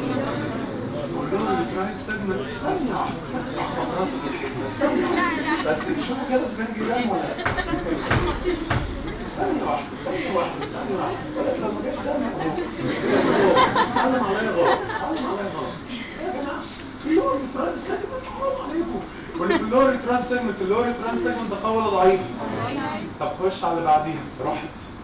كلهم يتراهن سجن ثانية واحدة ثانية واحدة راسك بس ثانية واحدة بس شوفوا كده اسمها جيران ولا ثانية واحدة ثانية واحدة ثانية واحدة ولكن لما جاش ده علم عليا غلط علم عليا غلط يا جماعة كلهم يتراهن سجن حرام عليكم واللي في اللور يتراهن سجن اللور يتراهن سجن ده قوي ولا ضعيف؟ طب خش على اللي بعديها روح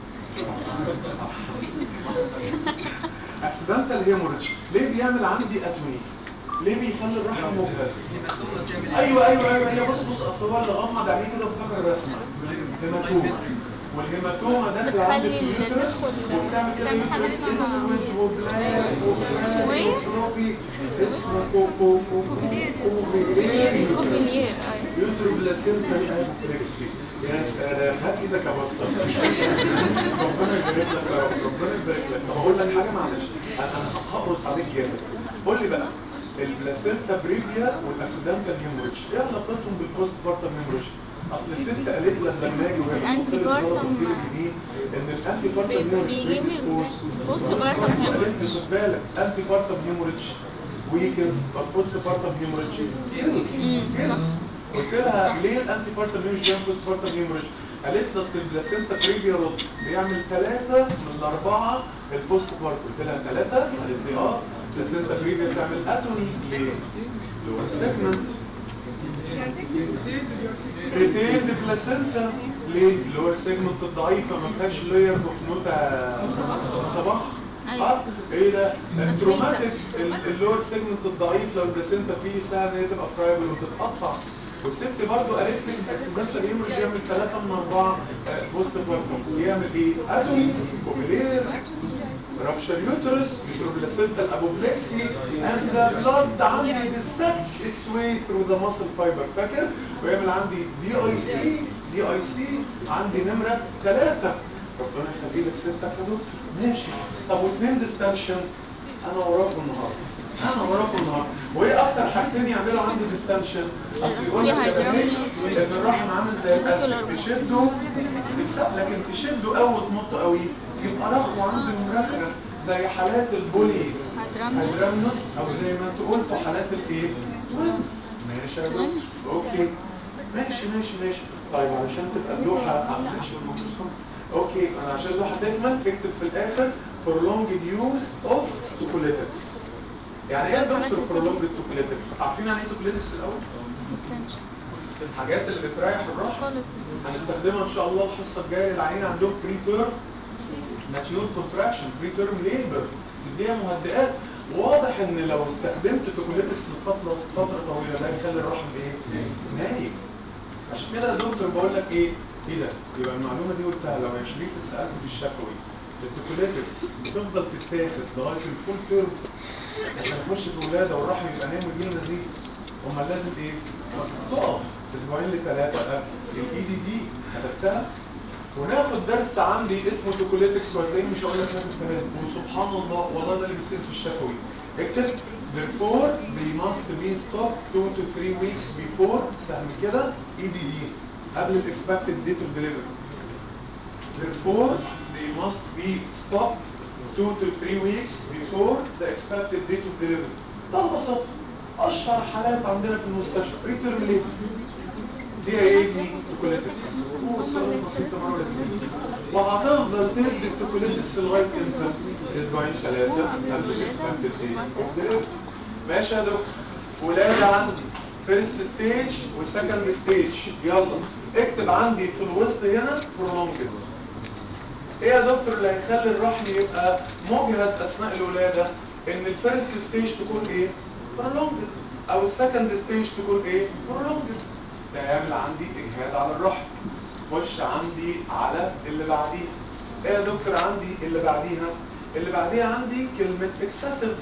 اكسيدنتال هيموريدج ليه بيعمل عندي اتوني ليه بيخلي الرحم مجهد ايوه ايوه ايوه هي بص بص اصل هو اللي غمض عينيه كده افتكر الرسمه هيماتوما والهيماتوما داخله عندي في اليوترس وبتعمل كده يوترس اسود وبلاك وبلاك وفلوبي اسمه كوكو كوكو اوفيلير يوترو بلاسينتا الابوبلكسي يا سلام هات ايدك يا بسطة ربنا يبارك لك يا رب ربنا يبارك لك طب اقول لك حاجه معلش انا هقرص عليك جامد قول لي بقى البلاسينتا بريفيا والاكسيدنتال هيموريدج ايه علاقتهم بالبوست بارتم هيموريدج اصل الست قالت لي لما اجي وهي الأنتي بتحط لي الزلط بارتم وتجيب الجنين ان الانتي بارتم هيموريدج بيجي من بريديسبوز بوست بارتم قالت لي خد بالك انتي بارتم هيموريدج ويكنز بوست بارتم هيموريدج كيلز قلت لها ليه الانتي بارتم هيموريدج بيعمل بوست بارتم هيموريدج قالت لي اصل البلاسينتا بريفيا رود بيعمل ثلاثه من الاربعه البوست بارتم قلت لها ثلاثه قالت لي اه البلاسينتا بريفيا بتعمل اتوني ليه؟ لور سيجمنت ريتيند بلاسينتا ليه؟ لور سيجمنت الضعيفه ما فيهاش لاير اوف نوتا طبخ اه ايه ده؟ التروماتيك اللور سيجمنت الضعيف لو البلاسينتا فيه سهل ان هي تبقى فرايبل وتتقطع والست برضه قالت لي الاكسيدنتال هيموريج يعمل ثلاثه من اربعه بوست بارتم يعمل ايه؟ اتومي كوبيلير رابشر يوترس يوتروبلاسينتا الابوبلكسي and the blood عندي dissects its way through the muscle fiber فاكر؟ ويعمل عندي دي اي سي دي اي سي عندي نمره ثلاثه ربنا يخلي لك ستك يا دكتور ماشي طب واثنين ديستنشن انا وراكم النهارده انا وراكم النهارده وايه اكتر حاجتين يعملوا عندي ديستنشن اصل يقول لك يا بنات ان الرحم عامل زي الاسد تشده تكسب لكن تشده قوي وتمطه قوي يبقى رخو عندك مرخرة زي حالات البولي هيدرامنس او زي ما انت قلت حالات الايه توينز ماشي يا دكتور اوكي ماشي ماشي ماشي طيب علشان تبقى اللوحه آه، ماشي الميكروسكوب اوكي انا عشان اللوحه تكمل اكتب في الاخر prolonged use of tocolytics يعني ايه يا دكتور prolonged tocolytics عارفين يعني ايه tocolytics الاول الحاجات اللي بتريح الرحم خالص هنستخدمها ان شاء الله الحصه الجايه للعيان عندهم بري تيرم ماتيور كونتراكشن بري تيرم ليبر تديها مهدئات واضح ان لو استخدمت توكوليتكس لفتره فتره طويله ده يخلي الرحم ايه؟ نايم عشان كده يا دكتور بقول لك ايه؟ ايه ده؟ يبقى المعلومه دي قلتها لو يا شريف سالت في الشفوي التوكوليتكس بتفضل تتاخد لغايه الفول تيرم عشان اخش في ولاده والرحم يبقى نايم ويجيله نزيف امال لازم ايه؟ تقف اسبوعين لثلاثه الاي دي دي كتبتها وناخد درس عندي اسمه توكوليتكس وهتلاقيه مش هقول لك لازم كمان وسبحان الله والله ده اللي بيصير في الشفوي اكتب therefore they must be stopped 2 to 3 weeks before سهم كده اي دي دي قبل الاكسبكتد date of delivery therefore they must be stopped 2 to 3 weeks before the expected date of delivery ده ببساطه اشهر حالات عندنا في المستشفى ريتيرم ليه دي ايه ابني توكوليتكس هو السؤال بسيط مره ولا وهتفضل تدي التوكوليتكس لغايه امتى؟ اسبوعين ثلاثه قبل الاكسبكتد ديت اوف ديليفري ماشي يا دكتور ولاده عندي فيرست ستيج وسكند ستيج يلا اكتب عندي في الوسط هنا برولونجد ايه يا دكتور اللي هيخلي الرحم يبقى مجهد اثناء الولاده ان الفيرست ستيج تكون ايه برولونجد او السكند ستيج تكون ايه برولونجد ده يعمل عندي اجهاد على الرحم خش عندي على اللي بعديها ايه يا دكتور عندي اللي بعديها اللي بعديها عندي كلمه اكسسيف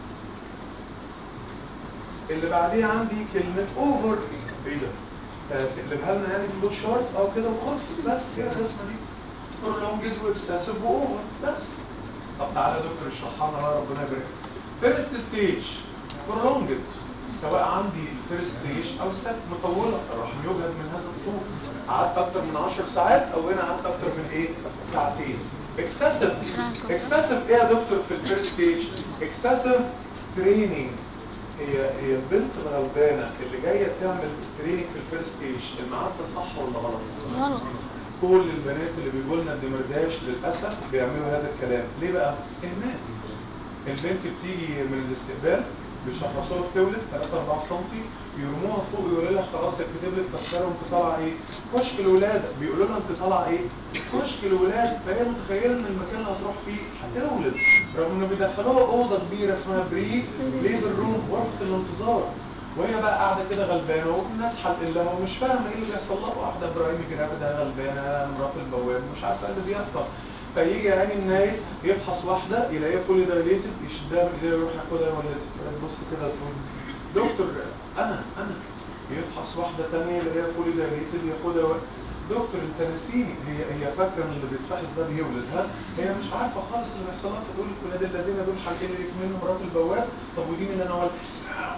اللي بعديها عندي كلمه اوفر ايه ده تقلبها لنا يعني فلو شارت او كده وخلص بس هي الرسمه دي prolonged واكسسيف واوفر بس طب تعالى يا دكتور اشرحها لنا بقى ربنا يبارك فيرست ستيج prolonged سواء عندي الفيرست ستيج او الست مطوله الرحم يجهد من هذا الطول قعدت اكتر من 10 ساعات او هنا قعدت اكتر من ايه ساعتين اكسسيف اكسسيف ايه يا دكتور في الفيرست ستيج اكسسيف ستريننج هي هي البنت الغلبانه اللي جايه تعمل ستريننج في الفيرست ستيج الميعاد ده صح ولا غلط؟ غلط كل البنات اللي بيجوا لنا الدمرداش للاسف بيعملوا هذا الكلام ليه بقى اهمال البنت بتيجي من الاستقبال بيشخصوها بتولد 3 4 سم يرموها فوق يقولوا لها خلاص هيتكتب لك تذكره وانت طالعه ايه كشك الولاده بيقولوا لها انت طالعه ايه كشك الولاده فهي متخيله ان المكان اللي هتروح فيه هتولد رغم انه بيدخلوها اوضه كبيره اسمها بري ليبر روم غرفه الانتظار وهي بقى قاعده كده غلبانه والناس حلقين لها ومش فاهمه ايه اللي بيحصل لها واحده ابراهيم جراب ده غلبانه مرات البواب مش عارفه ايه اللي بيحصل فيجي يعني النايف يفحص واحده يلاقيها فولي دايليتد يشدها من ايديها يروح ياخدها يولدها تبص كده تقول دكتور انا انا يفحص واحده ثانيه يلاقيها فولي دايليتد ياخدها يولد. دكتور انت نسيني هي هي فاكره ان اللي بيتفحص ده بيولد ها هي مش عارفه خالص اللي بيحصل لها فتقول لك ولاد الذين دول حالتين اللي منهم مرات البواب طب ودي من اللي انا ولد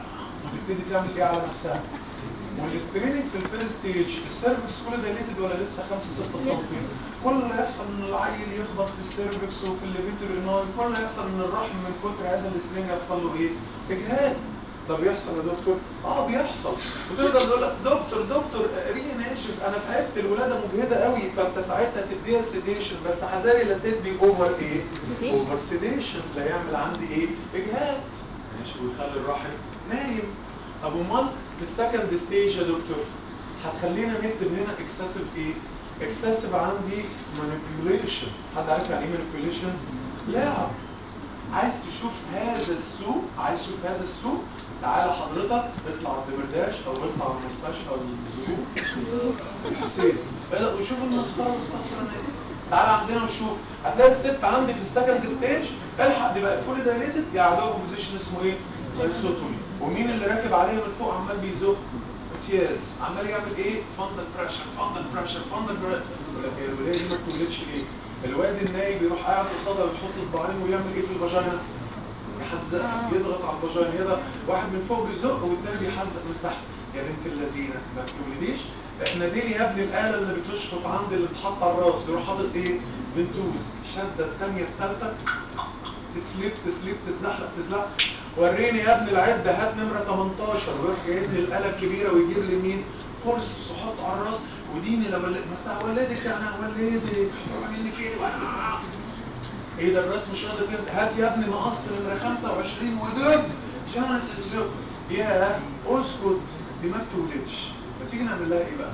تبتدي تعمل ايه على نفسها والسكريننج في الفيرست ستيج السيرفكس كل دايليتد ولا لسه 5 6 سم كل اللي هيحصل ان العيل يخبط في السيرفكس وفي الليفيتورينال كل اللي هيحصل ان الرحم من كتر هذا السكرين يحصل له ايه اجهاد طب يحصل يا دكتور اه بيحصل وتقدر تقول لك دكتور دكتور ريني ناشف انا تعبت الولاده مجهده قوي فانت ساعتها تديها سيديشن بس حذاري لا تدي اوفر ايه اوفر سيديشن لا يعمل عندي ايه اجهاد ماشي ويخلي الرحم نايم طب امال في السكند ستيج يا دكتور هتخلينا نكتب هنا اكسسيف ايه اكسسيف عندي مانيبيوليشن حد عارف يعني ايه مانيبيوليشن لعب عايز تشوف هذا السوق عايز تشوف هذا السوق تعالى حضرتك اطلع الدمرداش او اطلع المستشفى الظروف حسين بدأ وشوف المسخره اللي بتحصل هناك تعالى عندنا وشوف هتلاقي الست عندي في السكند ستيج الحق دي بقى فولي دايليتد قاعده بوزيشن اسمه ايه؟ لايسوتومي ومين اللي راكب عليها من فوق عمال بيزق امتياز عمال يعمل ايه؟ فندل بريشر فندل بريشر فندل بريشر يقول لك هي الولايه دي ما بتولدش ليه؟ الواد النايب يروح قاعد قصادها ويحط صباعين ويعمل ايه في الفاجينا؟ يحزق يضغط على الفاجينا يضغط واحد من فوق بيزق والتاني بيحزق من تحت يا بنت اللذينه ما بتولديش احنا دي يا ابني الاله اللي بتشفط عند اللي بتحط على الراس يروح حاطط ايه؟ بنتوز شده الثانيه الثالثه تسليب تسليب تتزحلق تزحلق وريني يا ابني العده هات نمره 18 ويروح جايب لي الاله الكبيره ويجيب لي مين؟ كرسي وحط على الراس وديني لو مساء ولادك انا ولادك اعمل لك ايه وانا ايه ده الرسم مش راضي تنزل هات يا ابني مقص نمره 25 ودب عشان انزل يا اسكت دي ما بتولدش ما تيجي نعمل لها ايه بقى؟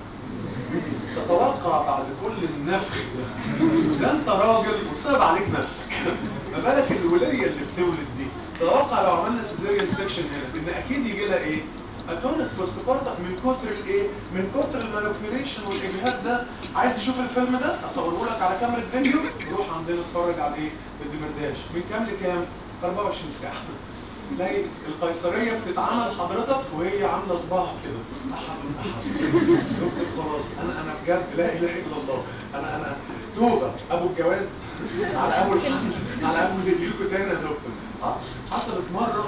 تتوقع بعد كل النفخ ده ده انت راجل وصعب عليك نفسك ما بالك الوليه اللي بتولد دي تتوقع لو عملنا سيزيريان سيكشن هنا ان اكيد يجي لها ايه؟ اتونيك بوستبارتم من كتر الايه؟ من كتر المانيبيوليشن والاجهاد ده عايز تشوف الفيلم ده اصوره لك على كاميرا فيديو روح عندنا اتفرج على ايه؟ بالدمرداش من كام لكام؟ 24 ساعه تلاقي القيصريه بتتعمل حضرتك وهي عامله صباعها كده احد احد دكتور خلاص انا انا بجد لا اله الا الله انا انا توبه ابو الجواز على ابو الحمل على ابو بيجيلكوا تاني يا دكتور اه حصلت مره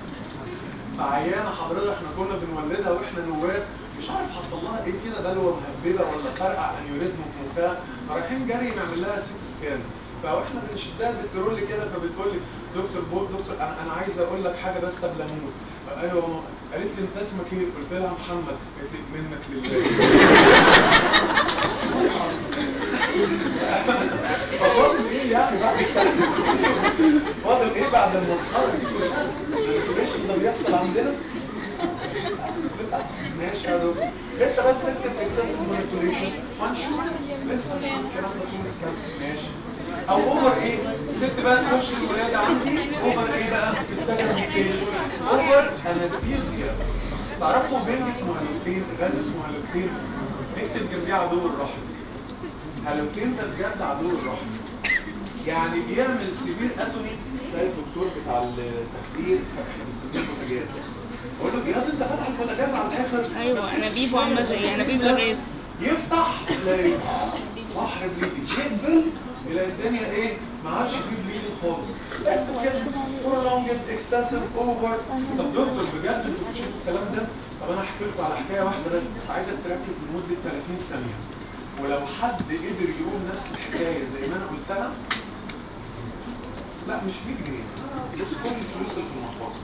فعيانه حضرتك احنا كنا بنولدها واحنا نواب مش عارف حصل لها ايه كده بلوه مهببه ولا فرقع انيوريزم في مخها فرايحين جري نعمل لها سيت سكان فاحنا بنشدها بالترول كده فبتقول لي دكتور بو دكتور انا انا عايزه اقول لك حاجه بس قبل اموت ايوه قالت لي انت اسمك ايه؟ قلت لها محمد قالت لي منك لله ففاضل ايه يعني بعد الكلام فاضل ايه بعد المسخره دي كلها؟ المانيبيوليشن ده بيحصل عندنا للاسف للاسف ماشي يا دكتور انت بس اكتب اكسسيف مانيبيوليشن وهنشوف لسه هنشوف الكلام ده طول السنه ماشي او اوفر ايه الست بقى تخش الولاده عندي اوفر ايه بقى في السكند ستيج اوفر انستيزيا تعرفوا بنج اسمه هالوفين غاز اسمه هالوفين نكتب جنبيه عدو الرحم هالوفين ده بجد عدو الرحم يعني بيعمل سيفير اتوني تلاقي الدكتور بتاع التخدير احنا بنسميه بوتاجاز اقول له يا انت فاتح البوتاجاز على الاخر ايوه انابيبه عامله زي انابيب الغاز يفتح تلاقي بحر بليدنج يقفل يلاقي الدنيا ايه ما عادش فيه بليدنج خالص اقفل كده prolonged excessive over طب دكتور بجد انتوا بتشوفوا الكلام ده طب انا هحكي لكم على حكايه واحده بس بس عايزك تركز لمده 30 ثانيه ولو حد قدر يقول نفس الحكايه زي ما انا قلتها لا مش 100 جنيه بص كل الفلوس اللي في المحفظه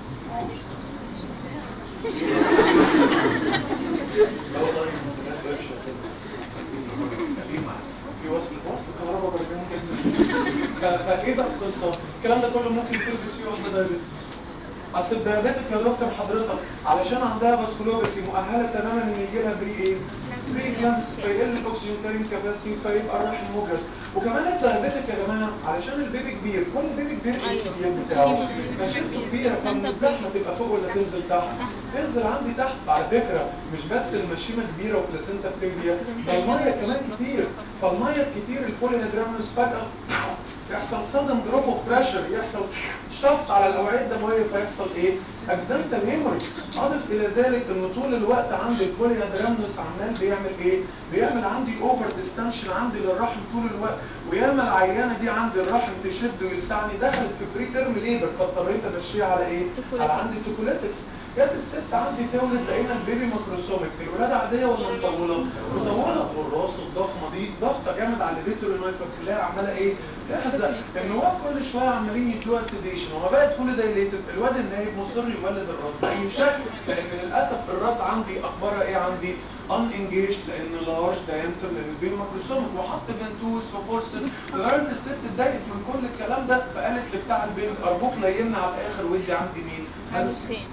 لا والله المسؤوليات بقى مش في معاك في وصل وصل كهرباء برجعها كده فايه بقى القصه؟ الكلام ده كله ممكن تلبس فيه واحده دايبت اصل الدايابيتك يا دكتور حضرتك علشان عندها باسكولوباسي مؤهله تماما ان يجي لها بري ايه؟ بري كلانس فيقل الاكسجين كارين كاباسيتي فيبقى الرحم مجهد وكمان الدايابيتك يا جماعه علشان البيبي كبير كل بيبي كبير ايه الكبير بتاعه؟ فشلته كبيره فمن الزحمه تبقى فوق ولا تنزل تحت؟ تنزل عندي تحت على فكره مش بس المشيمه كبيره وبلاسنتا بليبيا ده الميه كمان كتير فالميه الكتير البولي هيدرامنس فجاه يحصل صدم دروب اوف بريشر يحصل شفط على الاوعيه الدمويه فيحصل ايه؟ اكسنتال هيموري اضف الى ذلك ان طول الوقت عندي البولي هيدرامنس عمال بيعمل ايه؟ بيعمل عندي اوفر ديستنشن عندي للرحم طول الوقت وياما العيانه دي عندي الرحم تشد ويلسعني دخلت في بري تيرم ليبر فاضطريت امشيها على ايه؟ على عندي توكوليتكس جت الست عندي تولد لقينا البيبي ماكروسوميك الولاده عاديه ولا مطوله؟ مطوله والراس الضخمه دي ضغطه جامد على البيتورينويد فتلاقيها عماله ايه؟ تحزق النواب كل شويه عمالين يدوها سيديشن وما بقت فول دايليتد الواد النايب مصر يولد الراس باي شكل لان للاسف الراس عندي اخبارها ايه عندي؟ ان انجيج لان لارج دايمتر لان البيبي ماكروسوميك وحط فنتوس وفورسز لدرجه الست اتضايقت من كل الكلام ده فقالت لبتاع البنت ارجوك ليمنا على الاخر ودي عندي مين؟ هلوسين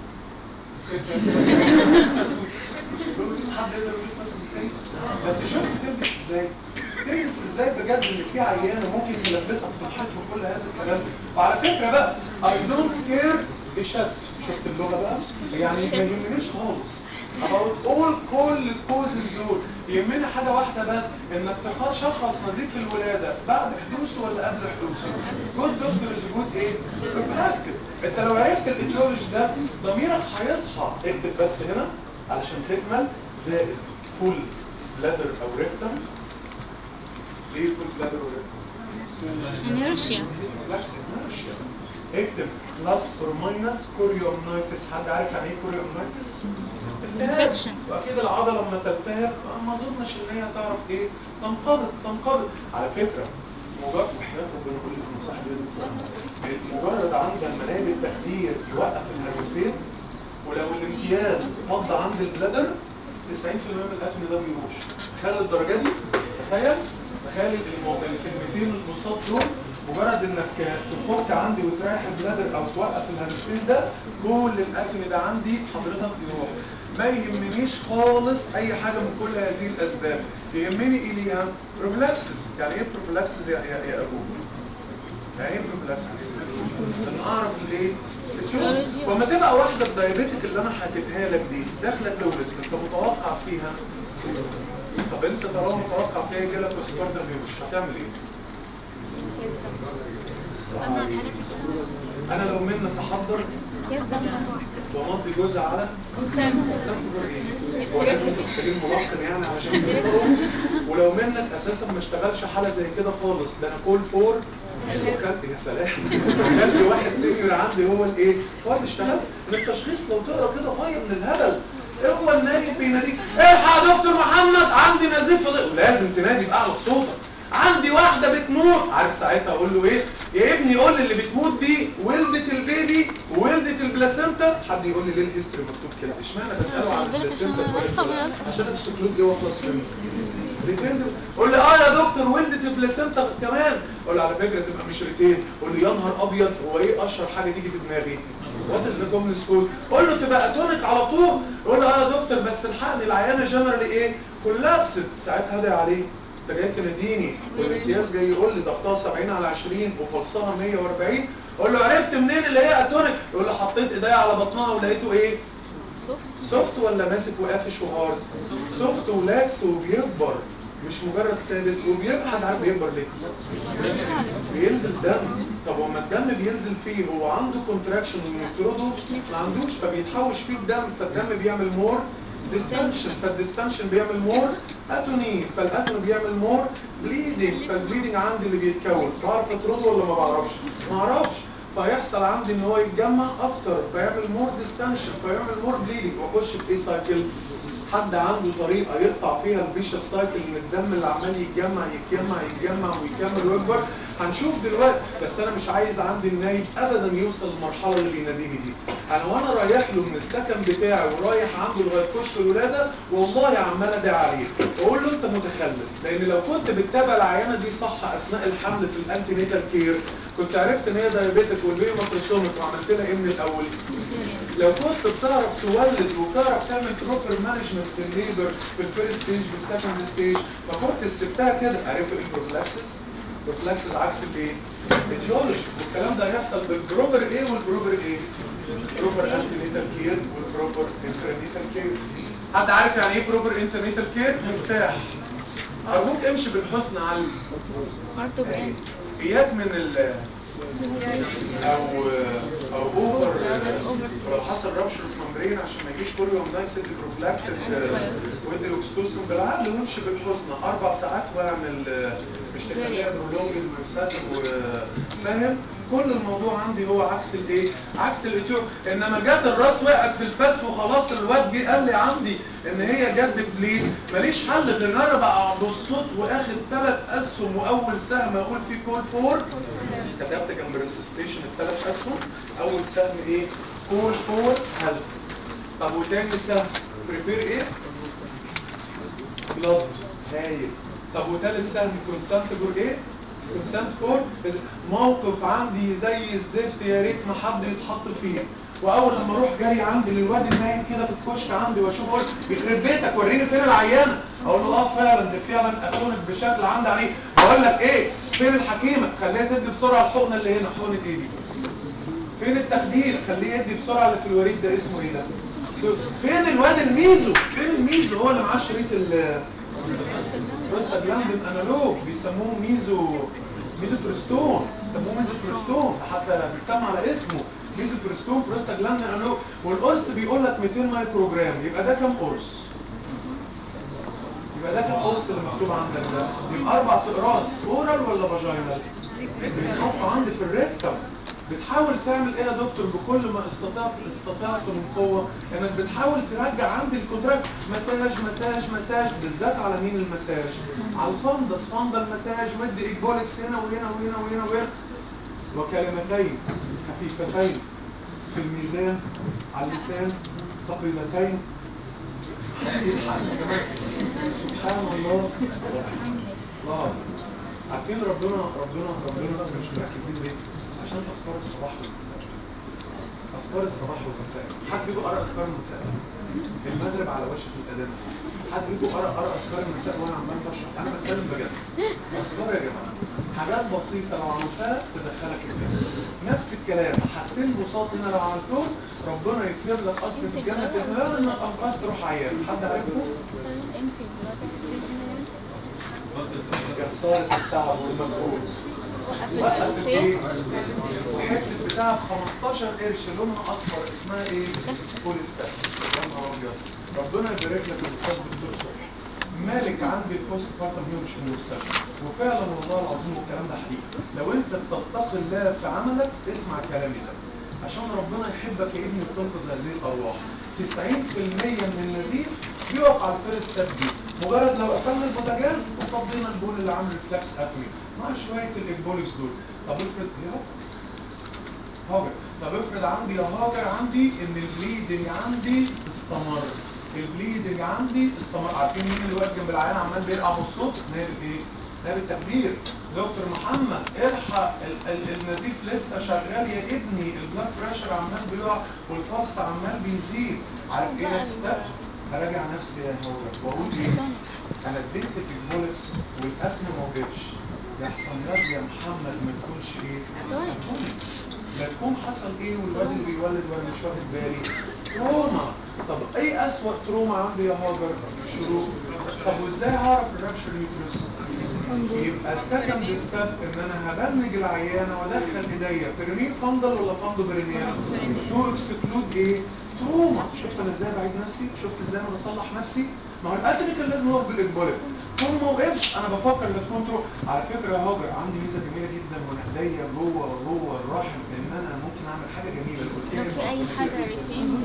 حد يقدر يقول مثلا تاني بس شفت تلبس ازاي تلبس ازاي بجد ان في عيانه ممكن تلبسك في الحيط في كل هذا الكلام وعلى فكره بقى اي دونت كير بشد شفت اللغه بقى يعني ما يهمنيش خالص about all كل الكوزز دول يهمني حاجه واحده بس انك تشخص نزيف الولاده بعد حدوثه ولا قبل حدوثه جود دكتور از جود ايه؟ بروفلاكتيف انت لو عرفت الايديولوجي ده ضميرك هيصحى اكتب بس هنا علشان تكمل زائد فول بلادر او ريكتم ليه فول بلادر وريكتم؟ انيرشيا ريلاكس انرشيا اكتب بلس اور ماينس كوريومنايتس حد عارف يعني ايه كوريومنايتس؟ التهاب Infection. واكيد العضله لما تلتهب ما اظنش ان هي تعرف ايه تنقبض تنقبض على فكره مجرد وحياه ربنا يقول لك ان صاحبي مجرد عند المنابت التخدير يوقف الهلوسين ولو الامتياز فض عند البلادر 90% من الاتم ده بيروح تخيل الدرجه دي تخيل تخيل المو- الكلمتين البساط دول مجرد انك تفك عندي وتريح البلادر او توقف الهلوسين ده كل الاتم ده عندي حضرتك يروح ما يهمنيش خالص اي حاجه من كل هذه الاسباب يهمني اليها بروفلاكسس يعني ايه بروفلاكسس يا يا يا ابوه يعني ايه بروفلاكسس عشان اعرف الايه الفسيولوجي. وما تبقى واحده الدايابيتك اللي انا حكيتها لك دي داخله تولد انت متوقع فيها طب انت طالما متوقع فيها يجي لك سكار ده مش هتعمل ايه؟ انا لو منك احضر وامضي جزء على ولازم محتاجين ملقن يعني علشان تقرأه. ولو منك اساسا ما اشتغلش حاله زي كده خالص ده انا كول فور وكلت يا سلام كلت واحد سينيور عندي هو الايه هو اللي اشتغل من التشخيص لو تقرا كده ميه من الهبل هو النايم بيناديك الحق يا دكتور محمد عندي نزيف في ض- لازم تنادي باعلى صوتك عندي واحده بتموت عارف ساعتها اقول له ايه يا ابني قول لي اللي بتموت دي ولدت البيبي وولدت البلاسنتا حد يقول لي ليه الهيستوري مكتوب كده اشمعنى بساله عن بالك عشان البلاسنتا أنا عارفة بقى. عشان اكسكلود ايه واخلص منه ريتين قول لي اه يا دكتور ولدت البلاسنتا كمان قول له على فكره تبقى مش ريتين قول لي يا نهار ابيض هو ايه اشهر حاجه تيجي في دماغي وات از ذا كومن سكول قول له تبقى اتونيك على طول قول له اه يا دكتور بس الحقني العيانه جنرالي ايه كولابست ساعتها هدي عليه انت جاي تناديني والامتياز جاي يقول لي ضغطها 70 على 20 وفلسها 140 قول له عرفت منين اللي هي اتونيك يقول له حطيت ايديا على بطنها ولقيته ايه سوفت ولا ماسك وقافش وهارد سوفت ولاكس وبيكبر مش مجرد ثابت وبيكبر حد عارف بيكبر ليه بينزل دم طب وما الدم بينزل فيه هو عنده كونتراكشن ويطرده ما عندوش فبيتحوش فيه الدم فالدم بيعمل مور ديستنشن فالديستنشن بيعمل مور اتوني فالاتوني بيعمل مور بليدنج فالبليدنج عندي اللي بيتكون بعرف اطرده ولا ما بعرفش ما اعرفش فيحصل عندي ان هو يتجمع اكتر فيعمل مور ديستنشن فيعمل مور بليدنج واخش في ايه سايكل حد عنده طريقه يقطع فيها الفيشس سايكل ان الدم اللي عمال يتجمع يتجمع يتجمع ويكمل ويكبر هنشوف دلوقتي بس انا مش عايز عندي النايب ابدا يوصل للمرحله اللي بيناديني دي انا وانا رايح له من السكن بتاعي ورايح عنده لغايه كشك الولاده والله عمال ادعي عليه واقول له انت متخلف لان لو كنت بتتابع العيانه دي صح اثناء الحمل في الانتي نيتال كير كنت عرفت ان هي دايابيتك والبيبي ماكروسومك وعملت لها ايه من الاول لو كنت بتعرف تولد وبتعرف تعمل بروبر مانجمنت للليبر في الفيرست ستيج والسكند ستيج فكنت سبتها كده عرفت ايه البروفلاكسس؟ البروفلاكسس عكس الايه؟ الجيولوجي والكلام ده هيحصل بالبروبر ايه والبروبر ايه؟ بروبر انتينيتال كير والبروبر انترنيتال كير حد عارف يعني ايه بروبر انترنيتال كير؟ مفتاح ارجوك امشي بالحسن على كارديوجرام اياك من ال او او اوفر لو حصل رابشر ممبرين عشان ما يجيش كل يوم ده يسد بروفلاكتيك ويدي الاكستوسن بالعقل وامشي بالحسنى اربع ساعات واعمل مش تخليها برولونجد واكسسيف وفاهم كل الموضوع عندي هو عكس الايه عكس الاتيو انما جت الراس وقعت في الفاس وخلاص الواد جه قال لي عندي ان هي جت ببليد ماليش حل غير ان انا بقى بالصوت واخد ثلاث اسهم واول سهم اقول فيه كول فور كتبت جنب الريسستيشن الثلاث اسهم اول سهم ايه كول فور هيلب طب وتاني سهم بريبير ايه بلاد هايل طب وتالت سهم كونسنت فور ايه كونسنت فور موقف عندي زي الزفت يا ريت ما حد يتحط فيه واول لما اروح جاي عندي للواد النايم كده في الكشك عندي واشوفه اقول يخرب بيتك وريني فين العيانه اقول له اه فعلا ده فعلا اكونت بشكل عندي عليه بقول لك ايه فين الحكيمه خليها تدي بسرعه الحقنه اللي هنا حقنه ايدي فين التخدير خليه يدي بسرعه اللي في الوريد ده اسمه ايه ده فين الواد الميزو فين الميزو هو اللي معاه شريط ال بروستاجلاندين انالوج بيسموه ميزو ميزو بريستون بيسموه ميزو بريستون حتى بيتسمى على اسمه ميزو بريستون بروستاجلاندين انالوج والقرص بيقول لك 200 مايكرو جرام يبقى ده كام قرص يبقى ده كام قرص اللي مكتوب عندك ده يبقى اربع اقراص اورال ولا فاجينال بيتحط عندي في الريكتم بتحاول تعمل ايه يا دكتور بكل ما استطعت استطعت من قوه انك بتحاول ترجع عندي الكونتراكت مساج مساج مساج بالذات على مين المساج على الفندس فندل مساج ودي اكبولكس هنا وهنا وهنا وهنا وهنا وكلمتين خفيفتين في الميزان على اللسان ثقيلتين الحق يا جماعه سبحان الله الله العظيم عارفين ربنا ربنا ربنا مش مركزين ليه؟ عشان اذكار الصباح والمساء اذكار الصباح والمساء حد فيكم قرا اذكار المساء المغرب على وشك الاذان حد فيكم قرا قرا اذكار المساء وانا عمال بشرح انا بتكلم بجد اذكار يا جماعه حاجات بسيطه لو عملتها تدخلك الجنه نفس الكلام حاجتين بساط هنا لو عملتهم ربنا يكتب لك اصل في الجنه باذن الله انك انقذت روح عيان حد عارفه؟ انت يا خساره التعب والمجهود وقفت وقفت ايه؟ حته بتاع ب 15 قرش لونها اصفر اسمها ايه؟ بوليسكاس يا نهار ابيض ربنا يبارك لك يا استاذ دكتور صبحي مالك عندي البوست بارتم هيومش في المستشفى وفعلا والله العظيم والكلام ده حقيقي لو انت بتتقي الله في عملك اسمع كلامي ده عشان ربنا يحبك يا ابني وتنقذ هذه الارواح 90% من النزيف بيقف على الفيرست ستيب دي مجرد لو قفلنا البوتاجاز وفضينا البول اللي عامل ريفلكس اتمي مع شويه الاكبوليكس دول طب افرض يا هاجر طب افرض عندي يا هاجر عندي ان البليدنج عندي استمر البليدنج عندي استمر عارفين مين اللي واقف جنب العيان عمال بيرقع بالصوت نائب ايه نائب التخدير دكتور محمد الحق ال- ال- النزيف لسه شغال يا ابني البلاد بريشر عمال بيقع والبلس عمال بيزيد عارف ايه بقى نكست ستيب هراجع نفسي يا هاجر واقول ايه انا اديت البولكس والاكل ما وقفش يحصل لك يا محمد ما تكونش ايه أتوني. أتوني. لا تكون حصل ايه والواد اللي بيولد وانا مش واخد بالي تروما طب ايه اسوأ تروما عندي يا هاجر شروق طب وازاي هعرف الرابشر يوترس يبقى سكند ستيب ان انا هبلج العيانه وادخل ايديا بيرينيل فندل ولا فندو بيرينيال تو اكسكلود ايه تروما شفت انا ازاي بعيد نفسي شفت ازاي انا بصلح نفسي ما هو الاتري كان لازم يقف بالاجباري طول ما وقفش انا بفكر ان تكون تروح على فكره يا هاجر عندي ميزه جميله جدا وانا ايديا جوه جوه الرحم ان انا ممكن اعمل حاجه جميله لو قلت في اي حاجة ريتين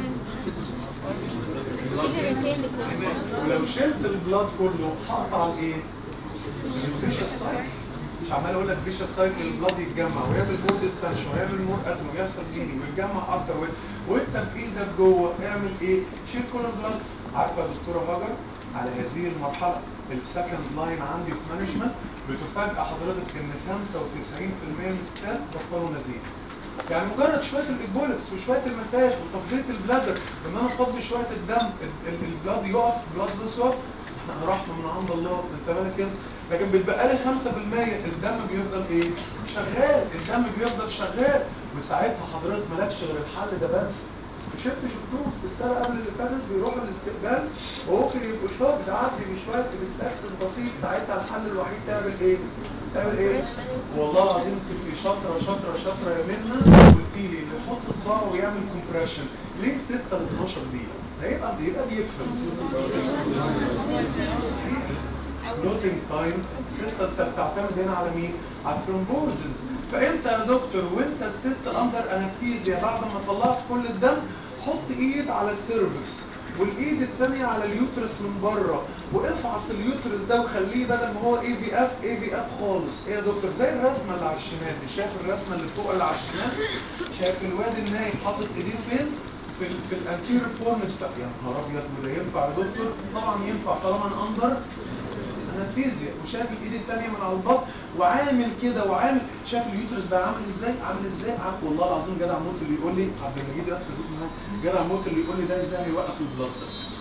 في ريتين ولو شلت البلاد كله هقطع الايه؟ الفيشس سايكل مش عمال اقول لك فيشس سايكل البلاد يتجمع ويعمل مور ديستنشن ويعمل مور اتم ويحصل بليدنج ويتجمع اكتر و- وانت بايدك جوه اعمل ايه؟ شيل كل البلاد عارفه يا دكتوره هاجر على هذه المرحله السكند لاين عندي في مانجمنت بتفاجئ حضرتك ان 95% من الستات بطلوا نزيف يعني مجرد شويه الايبولكس وشويه المساج وتفضيله البلادر ان انا افضي شويه الدم ال- ال- البلاد يقف بلاد لوس يقف رحمه من عند الله انت بالك انت لكن بيتبقى لي 5% الدم بيفضل ايه؟ شغال الدم بيفضل شغال وساعتها حضرتك مالكش غير الحل ده بس مش انت شفتوه في السنه قبل اللي فاتت بيروحوا الاستقبال وممكن يبقوا شويه بتعدي بشويه الاستاكسس بسيط ساعتها الحل الوحيد تعمل ايه؟ تعمل ايه؟ والله العظيم تبقي شاطره شاطره شاطره يا منى قلتي لي اللي يحط صباعه ويعمل كومبريشن ليه 6 ل 12 دقيقه؟ هيبقى يبقى بيفهم او كلوتنج تايم ستة انت بتعتمد هنا على مين؟ على الثرومبوزز فانت يا دكتور وانت الست اندر انستيزيا بعد ما طلعت كل الدم حط ايد على السيرفكس والايد الثانيه على اليوترس من بره وافعص اليوترس ده وخليه بدل ما هو اي في اف اي في اف خالص ايه يا دكتور زي الرسمه اللي على الشمال دي شايف الرسمه اللي فوق اللي على الشمال شايف الواد النايم حاطط ايديه فين في ال في الانتيريور فورنكس يا نهار ابيض وده ينفع يا دكتور طبعا ينفع طالما انا اندر انستيزيا وشايف الايد الثانيه من على البطن وعامل كده وعامل شايف اليوترس بقى عامل ازاي عامل ازاي عامل والله العظيم جدع موت اللي يقول لي عبد المجيد يقفل البيت من هنا. جدع موت اللي يقول لي ده ازاي هيوقف البلاد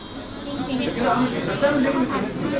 ده كده عامل ايه ده بتعمل ايه الميكانيزم ده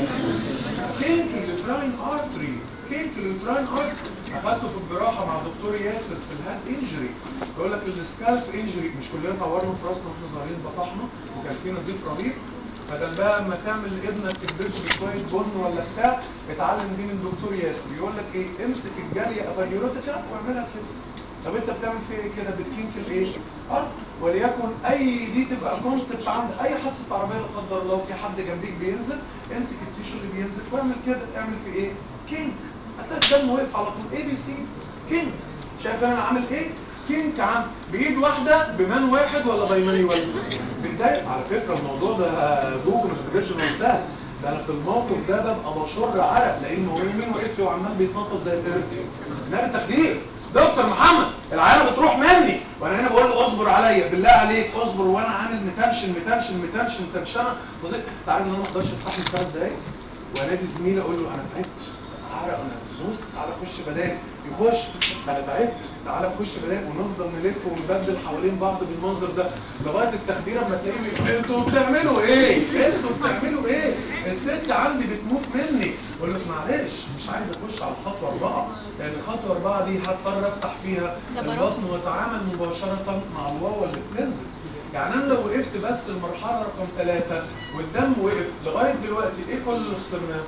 كينك اليوتراين ارتري كينك اليوتراين ارتري اخدته في الجراحه مع الدكتور ياسر في الهاد انجري بيقول لك السكالف انجري مش كلنا اتعورنا في راسنا واحنا صغيرين بطحنا وكان في نزيف رهيب بدل بقى اما تعمل لابنك تلبسه بشويه بن ولا بتاع اتعلم دي من دكتور ياسر يقول لك ايه امسك الجاليه افانيوروتيكا واعملها كده طب انت بتعمل فيها ايه كده بتكينك الايه اه وليكن اي دي تبقى كونسبت عند اي حادثه عربيه لا قدر الله في حد جنبيك بينزل امسك التيشو اللي بينزل واعمل كده اعمل في ايه كينك هتلاقي الدم واقف على طول اي بي سي كينك شايف انا عامل ايه كينك عن بايد واحده بمان واحد ولا بايماني ولا بتضايق على فكره الموضوع ده جوجل ما تفتكرش انه سهل ده انا في الموقف ده ببقى بشر عرق لان هو يمين واقف لي وعمال بيتنطط زي القرد نار تخدير دكتور محمد العيانه بتروح مني وانا هنا بقول له اصبر عليا بالله عليك اصبر وانا عامل متنشن متنشن متنشن تنشنه بص انت عارف ان انا ما اقدرش استحمل خمس دقايق وانادي زميلي اقول له انا تعبت عرق انا بصوص تعالى خش بدال يخش انا تعبت تعالى خش بدال ونفضل نلف ونبدل حوالين بعض بالمنظر ده لغايه التخدير اما تلاقيه انتوا بتعملوا ايه؟ انتوا بتعملوا ايه؟ الست عندي بتموت مني اقول لك معلش مش عايز اخش على خطوه اربعه لان خطوه اربعه دي هضطر افتح فيها البطن واتعامل مباشره مع الواوا اللي بتنزل يعني انا لو وقفت بس المرحله رقم ثلاثه والدم وقف لغايه دلوقتي ايه كل اللي خسرناه؟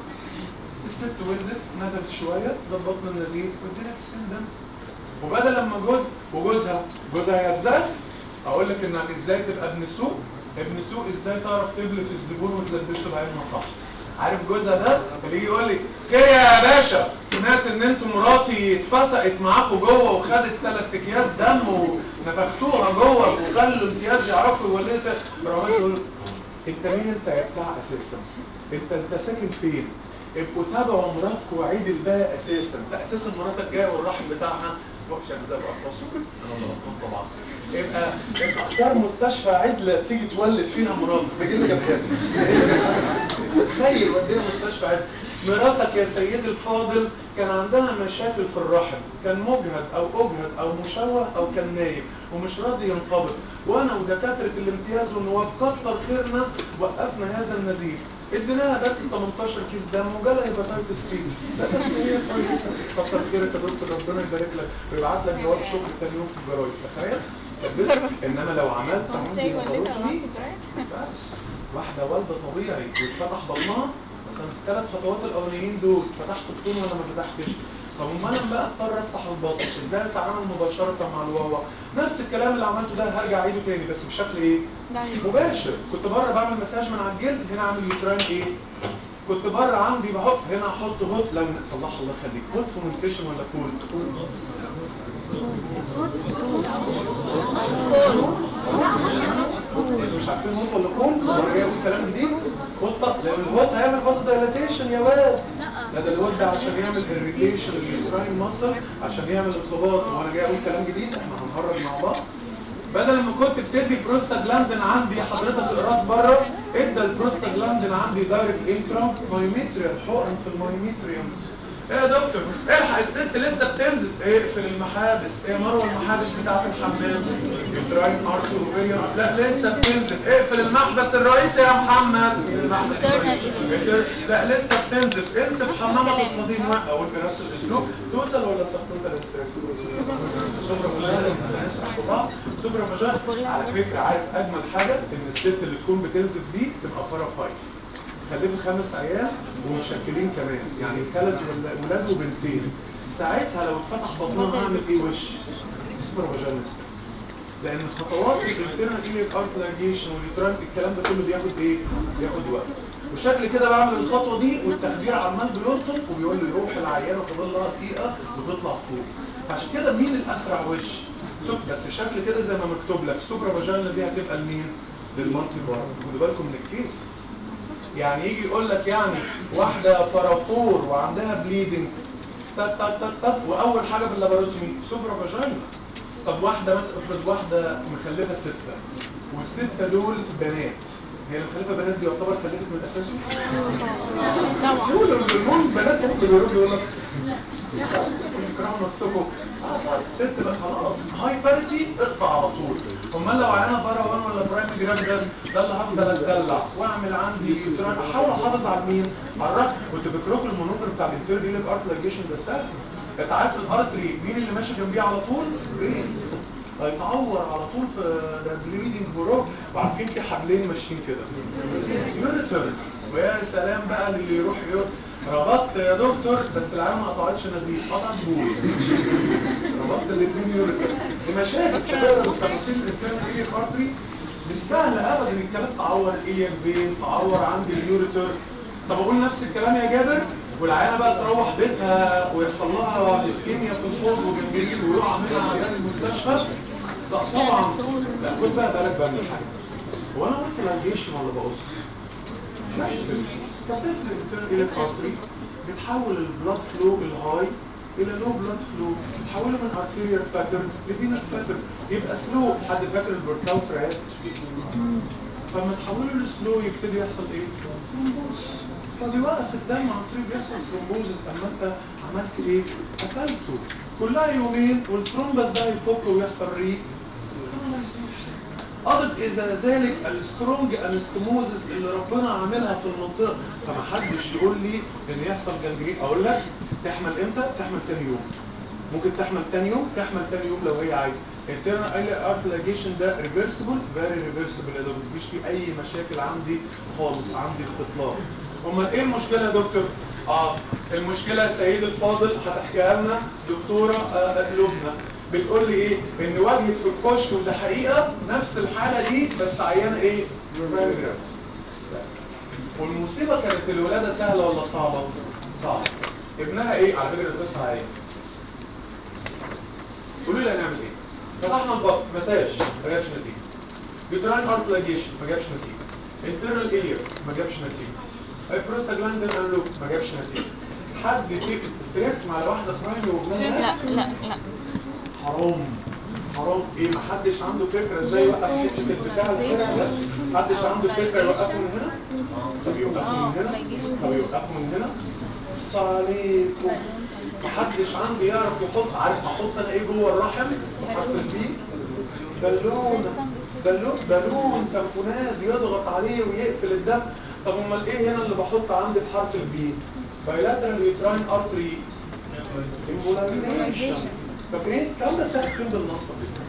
الست ولدت نزلت شويه ظبطنا النزيف وادينا كيسين دم وبدل لما جوز وجوزها جوزها ازاي اقول لك ان ازاي تبقى ابن سوق ابن سوق ازاي تعرف تبلف الزبون وتلبسه بعلم صح عارف جوزها ده اللي يجي يقول لي خير يا باشا سمعت ان انتوا مراتي اتفسقت معاكم جوه وخدت ثلاث اكياس دم ونفختوها جوه وخلوا امتياز يعرفوا يولدوا راح يقول انت مين انت يا بتاع اساسا انت انت ساكن فين ابقوا تابعوا مراتكم وعيد الباقي اساسا ده اساسا مراتك جايه والرحم بتاعها وحشه ازاي بقى اتصل انا ولا غلطان طبعا يبقى يبقى اختار مستشفى عدله تيجي تولد فيها مراتك ده ايه اللي جابها تخيل قد ايه مستشفى عدله مراتك يا سيدي الفاضل كان عندها مشاكل في الرحم كان مجهد او اجهد او مشوه او كان نايم ومش راضي ينقبض وانا ودكاتره الامتياز والنواب كتر خيرنا وقفنا هذا النزيف اديناها بس 18 كيس دم وجالها هيباتايتس سي ده بس هي كويسه كتر خيرك يا دكتور ربنا يبارك لك ويبعت لك جواب شكر تاني يوم في الجرايد تخيل انما لو عملت عندي لاباروتومي بس واحده والده طبيعي واتفتح بطنها بس انا في الثلاث خطوات الاولانيين دول فتحت بطون ولا ما فتحتش طب امال انا بقى اضطر افتح البطن ازاي اتعامل مباشره مع الواوا نفس الكلام اللي عملته ده هرجع اعيده تاني بس بشكل ايه مباشر كنت بره بعمل مساج من على الجلد هنا اعمل يوتراين ايه كنت بره عندي بحط هنا احط هوت لو صلح الله يخليك هوت فومنتيشن ولا كول مش عارفين هوت ولا كول ولا جاي اقول كلام جديد هوت لان الهوت هيعمل فاز دايلاتيشن يا واد ده ده الهوت ده عشان يعمل اريتيشن لليوتراين ماسل عشان يعمل انقباض وانا جاي اقول كلام جديد احنا هنهرج مع بعض بدل ما كنت بتدي بروستاجلاندين عندي حضرتك اقراص بره ادى البروستاجلاندين عندي دايركت انترا مايوميتريال حقن في المايوميتريوم ايه يا دكتور الحق الست لسه بتنزل اقفل المحابس ايه مروه المحابس بتاعت الحمام الدراين ارت اوفيريا لا لسه بتنزل اقفل المحبس الرئيسي يا محمد المحبس الرئيسي. لا لسه بتنزل انسب حمامه القديم اقول بنفس الاسلوب توتال ولا سب توتال ستريس سوبر مجال نسرح في بعض سوبر مجال على فكره عارف اجمل حاجه ان الست اللي تكون بتنزل دي تبقى بارافايت خليهم خمس عيال ومشكلين كمان يعني ثلاث ولاد وبنتين ساعتها لو اتفتح بطنها هعمل ايه وش سوبر فاجينست لان خطوات الانترنال ايليك ارت لايجيشن واليوتران الكلام ده كله بياخد ايه بياخد وقت وشكل كده بعمل الخطوه دي والتخدير عمال بيلطم وبيقول لي روح العيانه فاضل لها دقيقه وتطلع فوق عشان كده مين الاسرع وش سوب بس شكل كده زي ما مكتوب لك سوبرا فاجينا دي هتبقى لمين للمالتي بار خدوا بالكم من الكيسز يعني يجي يقول لك يعني واحده بارافور وعندها بليدنج تك تك تك تك واول حاجه في اللاباروتومي سوبرا فاجينا طب واحده مثلا افرض واحده مخلفه سته والسته دول بنات هي اللي مخلفه بنات دي يعتبر خلفت من اساسه طبعا دول المهم بنات ممكن يقولوا يقول لك تكرهوا نفسكم اه طيب ست بقى خلاص هاي باريتي اقطع على طول امال لو عينه بره وان ولا برايم جرام ده ده اللي هفضل اتدلع واعمل عندي يوتران احاول احافظ على مين؟ على الرقم كنت فاكركم المانوفر بتاع الانترفيو ارت لاجيشن ده سهل انت عارف الارتري مين اللي ماشي جنبيه على طول؟ ايه؟ هيتعور على طول في ده بليدنج بروك وعارفين في حبلين ماشيين كده يوريتر ويا سلام بقى للي يروح يقول ربطت يا دكتور بس العيال ما قطعتش نزيف قطعت بول ربطت الاثنين يوريتر دي مشاكل شباب التفاصيل الانترنال ايليك ارتري مش سهل ابدا الكلام تعور الايليك بين تعور عندي اليوريتر طب اقول نفس الكلام يا جابر والعيانه بقى تروح بيتها ويحصل لها اسكيميا في الحوض وجنجرين ويقع منها عيان المستشفى لا طبعا لا خد بقى بالك بقى من حاجه هو انا قلت لاجيشن ولا بقص؟ لا بتفرق الانترنال ارتري بتحول البلاد فلو الهاي الى لو بلاد فلو تحوله من ارتيريال باترن لفينس باترن يبقى سلو حد فاكر البوركاوت رات فلما تحوله لسلو يبتدي يحصل ايه؟ ثرومبوز فبيوقف الدم عن طريق بيحصل ثرومبوزس اما انت عملت ايه؟ قتلته كلها يومين والثرومبس ده يفك ويحصل ريك أضف إذا ذلك السترونج انستموزس اللي ربنا عاملها في المنطقة فما حدش يقول لي إن يحصل جنجرين أقول لك تحمل إمتى؟ تحمل تاني يوم ممكن تحمل تاني يوم تحمل تاني يوم لو هي عايزة internal ارتلاجيشن ده ريفرسبل فيري ريفرسبل يا دكتور مفيش فيه أي مشاكل عندي خالص عندي الاطلاق امال ايه المشكلة يا دكتور؟ اه المشكلة يا سيد الفاضل هتحكيها لنا دكتورة آه لبنى بتقول لي ايه ان واجهت في الكشك وده حقيقه نفس الحاله دي بس عيانه ايه ماموجراف بس والمصيبه كانت الولاده سهله ولا صعبه صعبه ابنها ايه على فكره القصه ايه قولوا لي هنعمل ايه فتحنا البطن مساج ما جابش نتيجه يوتراين ارتلاجيشن ما جابش نتيجه انترنال ايلير ما جابش نتيجه البروستاجلاندين انلوك ما جابش نتيجه حد فيك استريكت مع واحده برايمري وابنها لا لا لا حرام حرام ايه ما حدش عنده فكره ازاي يوقف حته البتاع اللي هنا ده محدش عنده فكره يوقفه من هنا طب يوقفه من هنا طب يوقفه من هنا بص عليكم محدش عندي يعرف يحط عارف احط انا ايه جوه الرحم حرف البي بالون بالون بالون تنفونات يضغط عليه ويقفل الدم طب امال ايه هنا اللي بحط عندي في حرف البي بايلاترال يوتراين ارتري امبولايزيشن فاكرين الكلام ده بتاخد فين بالنص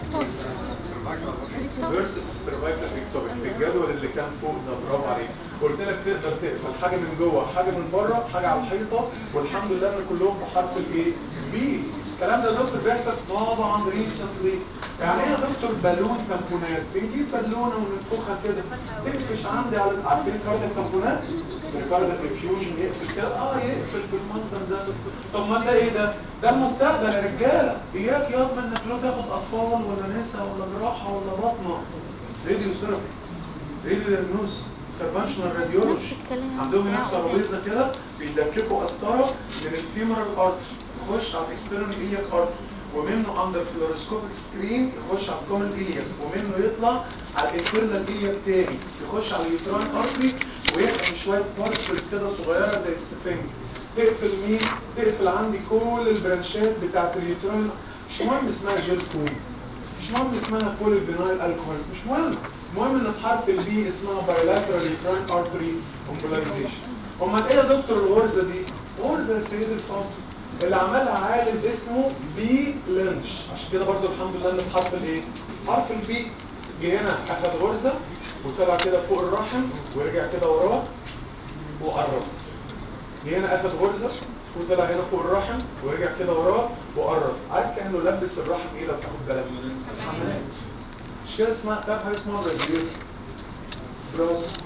فيرسس سيرفايكال اكتوبيك الجدول اللي كان فوق ده برافو عليك قلت لك تقدر تقفل حاجه من جوه حاجه من بره حاجه على الحيطه والحمد لله ان كلهم بحرف الايه بي الكلام ده يا دكتور بيحصل طبعا ريسنتلي يعني ايه يا دكتور بالون تامبونات بنجيب بالونه وننفخها كده تقفش عندي على عارفين كارد التامبونات الكارد الفيوجن يقفل كده اه يقفل بالمنظر ده طب ما ده ايه ده ده المستقبل يا رجاله اياك ياض انك لو تاخد اطفال ولا نساء ولا جراحه ولا بطنه راديو ثيرابي راديو دياجنوز كونفشنال راديولوجي عندهم هناك ترابيزه كده بيدككوا قسطره من الفيمورال ارت يخش على الاكسترنال ايلياك ارت ومنه اندر فلورسكوبيك سكرين يخش على الكومن ايلياك ومنه يطلع على الانترنال ايلياك تاني يخش على اليوتران ارتري ويحقن شويه بارتكلز كده صغيره زي السفنج تقفل مين؟ تقفل عندي كل البرانشات بتاعت اليوتران مش مهم اسمها جيل فوم مش مهم اسمها بولي بينايل الكحول مش مهم المهم ان في حرف البي اسمها بايلاترال يوتران ارتري امبولايزيشن امال ايه يا دكتور الغرزه دي؟ غرزه يا سيدي الفاضل اللي عملها عالم اسمه بي لينش عشان كده برضو الحمد لله اللي بحرف الايه حرف البي جه هنا اخد غرزه وطلع كده فوق الرحم ورجع كده وراه وقرب جه هنا اخد غرزه وطلع هنا فوق الرحم ورجع كده وراه وقرب عارف كانه لبس الرحم ايه لو تاخد بالك حملات مش كده اسمها تعرف حاجه اسمها برازيل براس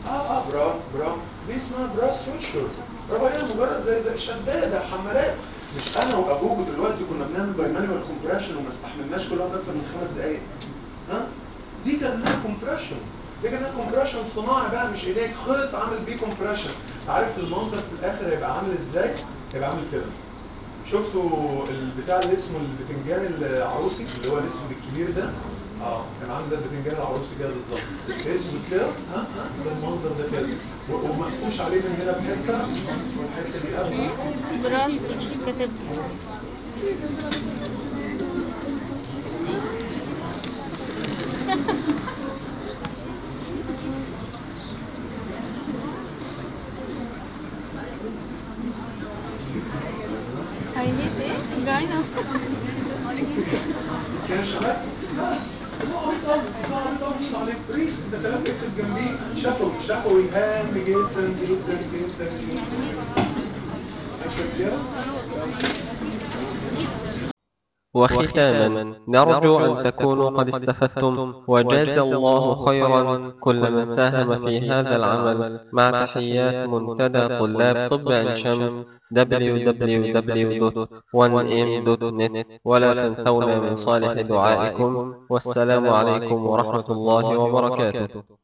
اه اه برافو برافو دي اسمها براس سويتشر برافو عليها مجرد زي زي شداده حمالات مش انا وابوكو دلوقتي كنا بنعمل بايمانيوال كومبريشن وما استحملناش كل واحد اكتر من خمس دقائق ها دي كانها كومبريشن دي كانها كومبريشن صناعي بقى مش ايديك خيط عامل بيه كومبريشن عارف المنظر في الاخر هيبقى عامل ازاي هيبقى عامل كده شفتوا البتاع اللي اسمه البتنجان العروسي اللي هو الاسود الكبير ده اه كان عامل زي البتنجان العروسي كده بالظبط اسود كده ها ها ده المنظر ده كده و- ومقفوش عليه من هنا بحته والحته دي قافله براس كاتب عينيه ايه؟ جاينا كان شغال بس نقعد نطلع نقعد نبص عليه بريس انت كلام اكتب جنبيه شفوي شفوي هام جدا جدا جدا جدا عشان كده وختاما نرجو أن تكونوا قد استفدتم وجاز الله خيرا كل من ساهم في هذا العمل مع تحيات منتدى طلاب طب عين شمس www.1m.net ولا تنسونا من صالح دعائكم والسلام عليكم ورحمة الله وبركاته